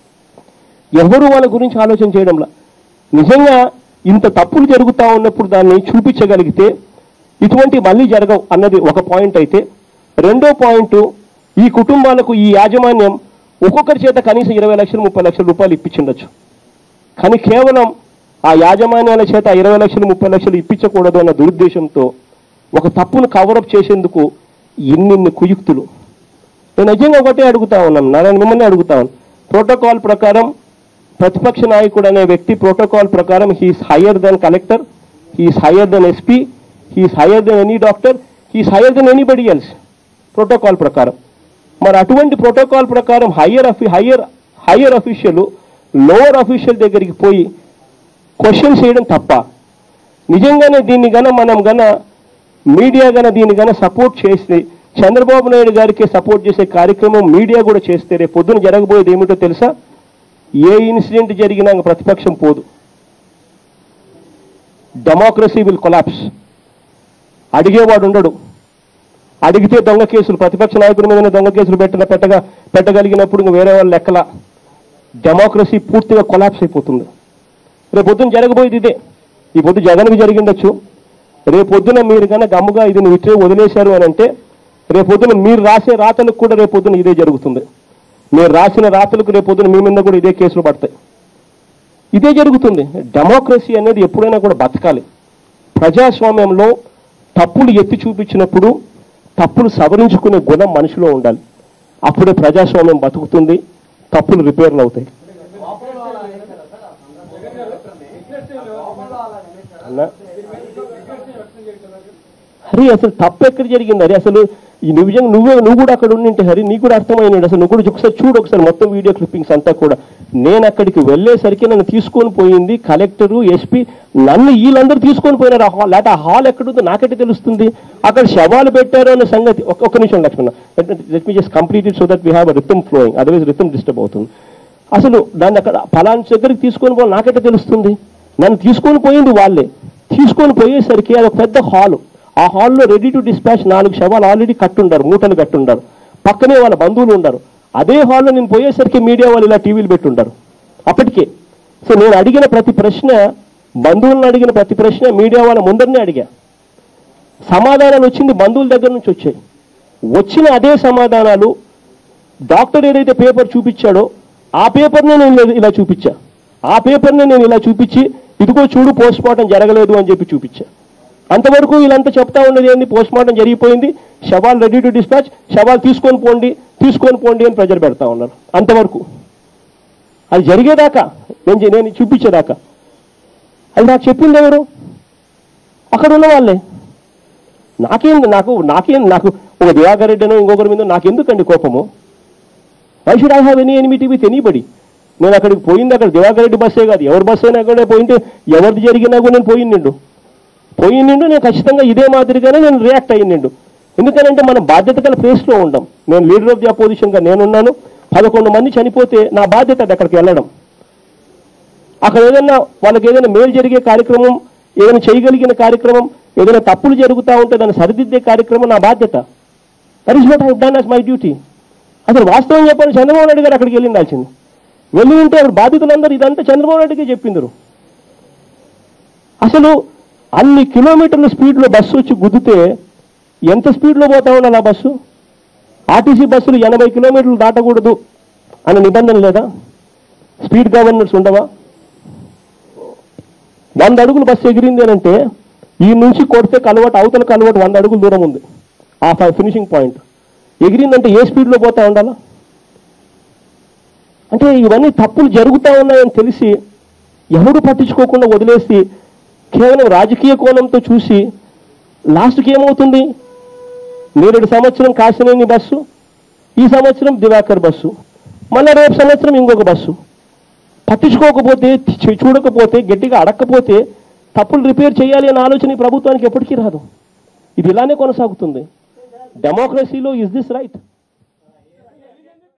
A: ఎవరు వాళ్ళ గురించి ఆలోచన చేయడంలా నిజంగా ఇంత తప్పులు జరుగుతూ ఉన్నప్పుడు దాన్ని చూపించగలిగితే ఇటువంటి మళ్ళీ జరగవు అన్నది ఒక పాయింట్ అయితే రెండో పాయింట్ ఈ కుటుంబాలకు ఈ యాజమాన్యం ఒక్కొక్కరి చేత కనీసం ఇరవై లక్షలు ముప్పై లక్షల రూపాయలు ఇప్పించుండొచ్చు కానీ కేవలం ఆ యాజమాన్యాల చేత ఇరవై లక్షలు ముప్పై లక్షలు ఇప్పించకూడదు అన్న దురుద్దేశంతో ఒక తప్పును కవరప్ చేసేందుకు ఇన్నిన్ని కుయుక్తులు నేను నిజంగా ఒకటే అడుగుతా ఉన్నాను నారాయణ మిమ్మల్ని అడుగుతా ఉన్నాను ప్రోటోకాల్ ప్రకారం ప్రతిపక్ష నాయకుడు అనే వ్యక్తి ప్రోటోకాల్ ప్రకారం he's higher than collector he's higher than SP he's higher than any doctor he's higher than anybody else protocol ప్రకారం మరి అటువంటి ప్రోటోకాల్ ప్రకారం హయ్యర్ అఫీ higher higher official lower official దగ్గరికి పోయి క్వశ్చన్ చేయడం తప్ప నిజంగానే దీన్ని గన మనం గన మీడియా గన దీన్ని గన సపోర్ట్ చేస్తే చంద్రబాబు నాయుడు గారికి సపోర్ట్ చేసే కార్యక్రమం మీడియా కూడా చేస్తే రేపు పొద్దున జరగబోయేది ఏమిటో తెలుసా ఏ ఇన్సిడెంట్ జరిగినా ఇంక ప్రతిపక్షం పోదు డెమోక్రసీ విల్ కొలాప్స్ అడిగేవాడు ఉండడు అడిగితే దొంగ కేసులు ప్రతిపక్ష నాయకుడి మీద దొంగ కేసులు పెట్టిన పెట్టగా పెట్టగలిగినప్పుడు ఇంక వేరే వాళ్ళు లెక్కల డెమోక్రసీ పూర్తిగా కొలాప్స్ అయిపోతుంది రేపు పొద్దున జరగబోయేది ఇదే ఈ పొద్దు జగన్కి జరిగిండొచ్చు రేపు పొద్దున మీరు కనుక గమ్ముగా ఇది నువ్వు ఇట్లే వదిలేశారు అని అంటే రేపు పొద్దున మీరు రాసే రాతలకు కూడా రేపు పొద్దున ఇదే జరుగుతుంది మీరు రాసిన రాతలకు రేపు పొద్దున మీ మీద కూడా ఇదే కేసులు పడతాయి ఇదే జరుగుతుంది డెమోక్రసీ అనేది ఎప్పుడైనా కూడా బతకాలి ప్రజాస్వామ్యంలో తప్పులు ఎత్తి చూపించినప్పుడు తప్పులు సవరించుకునే గుణం మనిషిలో ఉండాలి అప్పుడే ప్రజాస్వామ్యం బతుకుతుంది తప్పులు రిపేర్లు అవుతాయి
B: లోపంలో అలా అనేసారా సార్? లోపంలో అలా అనేసారా?
A: అన్నా హరి అసలు తప్పు ఎక్కడ జరిగింది హరి అసలు ఈ నువ్వు నిజంగా నువ్వే నువ్వు కూడా అక్కడ ఉండింటే హరి నీకు కూడా అర్థమైనాడు అసలు నువ్వు కూడా ఒకసారి చూడు ఒకసారి మొత్తం వీడియో క్లిప్పింగ్స్ అంతా కూడా నేను అక్కడికి వెళ్ళేసరికి నన్ను తీసుకొని పోయింది కలెక్టరు ఎస్పీ నన్ను వీళ్ళందరూ తీసుకొని పోయినారు ఆ హాల్ లేకపోతే ఆ హాల్ ఎక్కడుందో నాకైతే తెలుస్తుంది అక్కడ శవాలు పెట్టారు అనే సంగతి ఒక్క ఒక్క నిమిషం Lakshmana let me just complete it so that we have rhythm flowing otherwise rhythm disturb అవుతుంది అసలు దాన్ని అక్కడ ఫలానా దగ్గరికి తీసుకొని పోవాలి నాకైతే తెలుస్తుంది నన్ను తీసుకొని పోయింది వాళ్ళే తీసుకొని పోయేసరికి అది ఒక పెద్ద హాల్ ఆ హాల్లో రెడీ టు డిస్పాచ్ నాలుగు శవాలు ఆల్రెడీ కట్టుండారు మూటలు కట్టుండారు పక్కనే వాళ్ళ బంధువులు ఉండరు అదే హాల్లో నేను పోయేసరికి మీడియా వాళ్ళు ఇలా టీవీలు పెట్టుంటారు అప్పటికే సో నేను అడిగిన ప్రతి ప్రశ్న బంధువులను అడిగిన ప్రతి ప్రశ్న మీడియా వాళ్ళ ముందరనే అడిగా సమాధానాలు వచ్చింది బంధువుల దగ్గర నుంచి వచ్చాయి వచ్చిన అదే సమాధానాలు డాక్టర్ ఏదైతే పేపర్ చూపించాడో ఆ పేపర్నే నేను ఇలా- ఇలా చూపించా ఆ పేపర్నే నేను ఇలా చూపించి ఇదిగో చూడు పోస్ట్ మార్టం జరగలేదు అని చెప్పి చూపించా అంతవరకు వీళ్ళంతా చెప్తా ఉన్నది ఏంది పోస్ట్ మార్టం జరిగిపోయింది శవాలు రెడీ టు డిస్పాచ్ శవాలు తీసుకొని పోండి తీసుకొని పోండి అని ప్రజలు పెడతా ఉన్నారు అంతవరకు అది జరిగేదాకా నేను చె- నేను చూపించేదాకా అది నాకు చెప్పింది ఎవరు అక్కడ ఉన్న వాళ్ళే నాకేం నాకు నాకేం నాకు ఒక దివాకర్ రెడ్డినో ఇంకొకరి మీద నాకెందుకండి కోపము why should I have any enmity with anybody నేను అక్కడికి పోయింది అక్కడ దివాకర్ రెడ్డి బస్సే కాదు ఎవరి బస్సు అయినా కూడా పోయింటే ఎవరిది జరిగినా కూడా నేను పోయిన్నిండు పోయిన్నిండు నేను ఖచ్చితంగా ఇదే మాదిరిగానే నేను రియాక్ట్ అయ్యిండు ఎందుకనంటే మనం బాధ్యత గల ప్లేస్లో ఉండం నేను లీడర్ ఆఫ్ ది అపోజిషన్గా నేనున్నాను పదకొండు మంది చనిపోతే నా బాధ్యత అది అక్కడికి వెళ్ళడం అక్కడ ఏదైనా వాళ్ళకి ఏదైనా మేలు జరిగే కార్యక్రమం ఏదైనా చేయగలిగిన కార్యక్రమం ఏదైనా తప్పులు జరుగుతూ ఉంటే దాన్ని సరిదిద్దే కార్యక్రమం నా బాధ్యత that is what I done as my duty అసలు వాస్తవం చెప్పాలి చంద్రబాబు నాయుడు గారు అక్కడికి వెళ్ళిండాల్సింది వెళ్ళి ఉంటే అక్కడ బాధితులందరూ ఇదంతా చంద్రబాబు నాయుడుకే చెప్పిందరు అసలు అన్ని కిలోమీటర్ల స్పీడ్లో బస్సు వచ్చి గుద్దితే ఎంత స్పీడ్లో పోతా ఉండాలి ఆ బస్సు ఆర్టీసీ బస్సులు ఎనభై కిలోమీటర్లు దాటకూడదు అనే నిబంధన లేదా స్పీడ్ గవర్నర్స్ ఉండవా వంద అడుగులు బస్సు ఎగిరింది అని అంటే ఈ నుంచి కొడితే కలవట్ అవతల కలవట్ వంద అడుగులు దూరం ఉంది ఆ ఫినిషింగ్ పాయింట్ ఎగిరిందంటే ఏ స్పీడ్లో పోతా ఉండాలా అంటే ఇవన్నీ తప్పులు జరుగుతూ ఉన్నాయని తెలిసి ఎవడు పట్టించుకోకుండా వదిలేసి కేవలం రాజకీయ కోణంతో చూసి లాస్ట్కి ఏమవుతుంది నేరేడు సంవత్సరం కాశినేని బస్సు ఈ సంవత్సరం దివాకర్ బస్సు మళ్ళీ రేపు సంవత్సరం ఇంకొక బస్సు పట్టించుకోకపోతే చూ- చూడకపోతే గట్టిగా అడక్కపోతే తప్పులు రిపేర్ చేయాలి అనే ఆలోచన ఈ ప్రభుత్వానికి ఎప్పటికీ రాదు ఇది ఇలానే కొనసాగుతుంది డెమోక్రసీలో ఇస్ దిస్ రైట్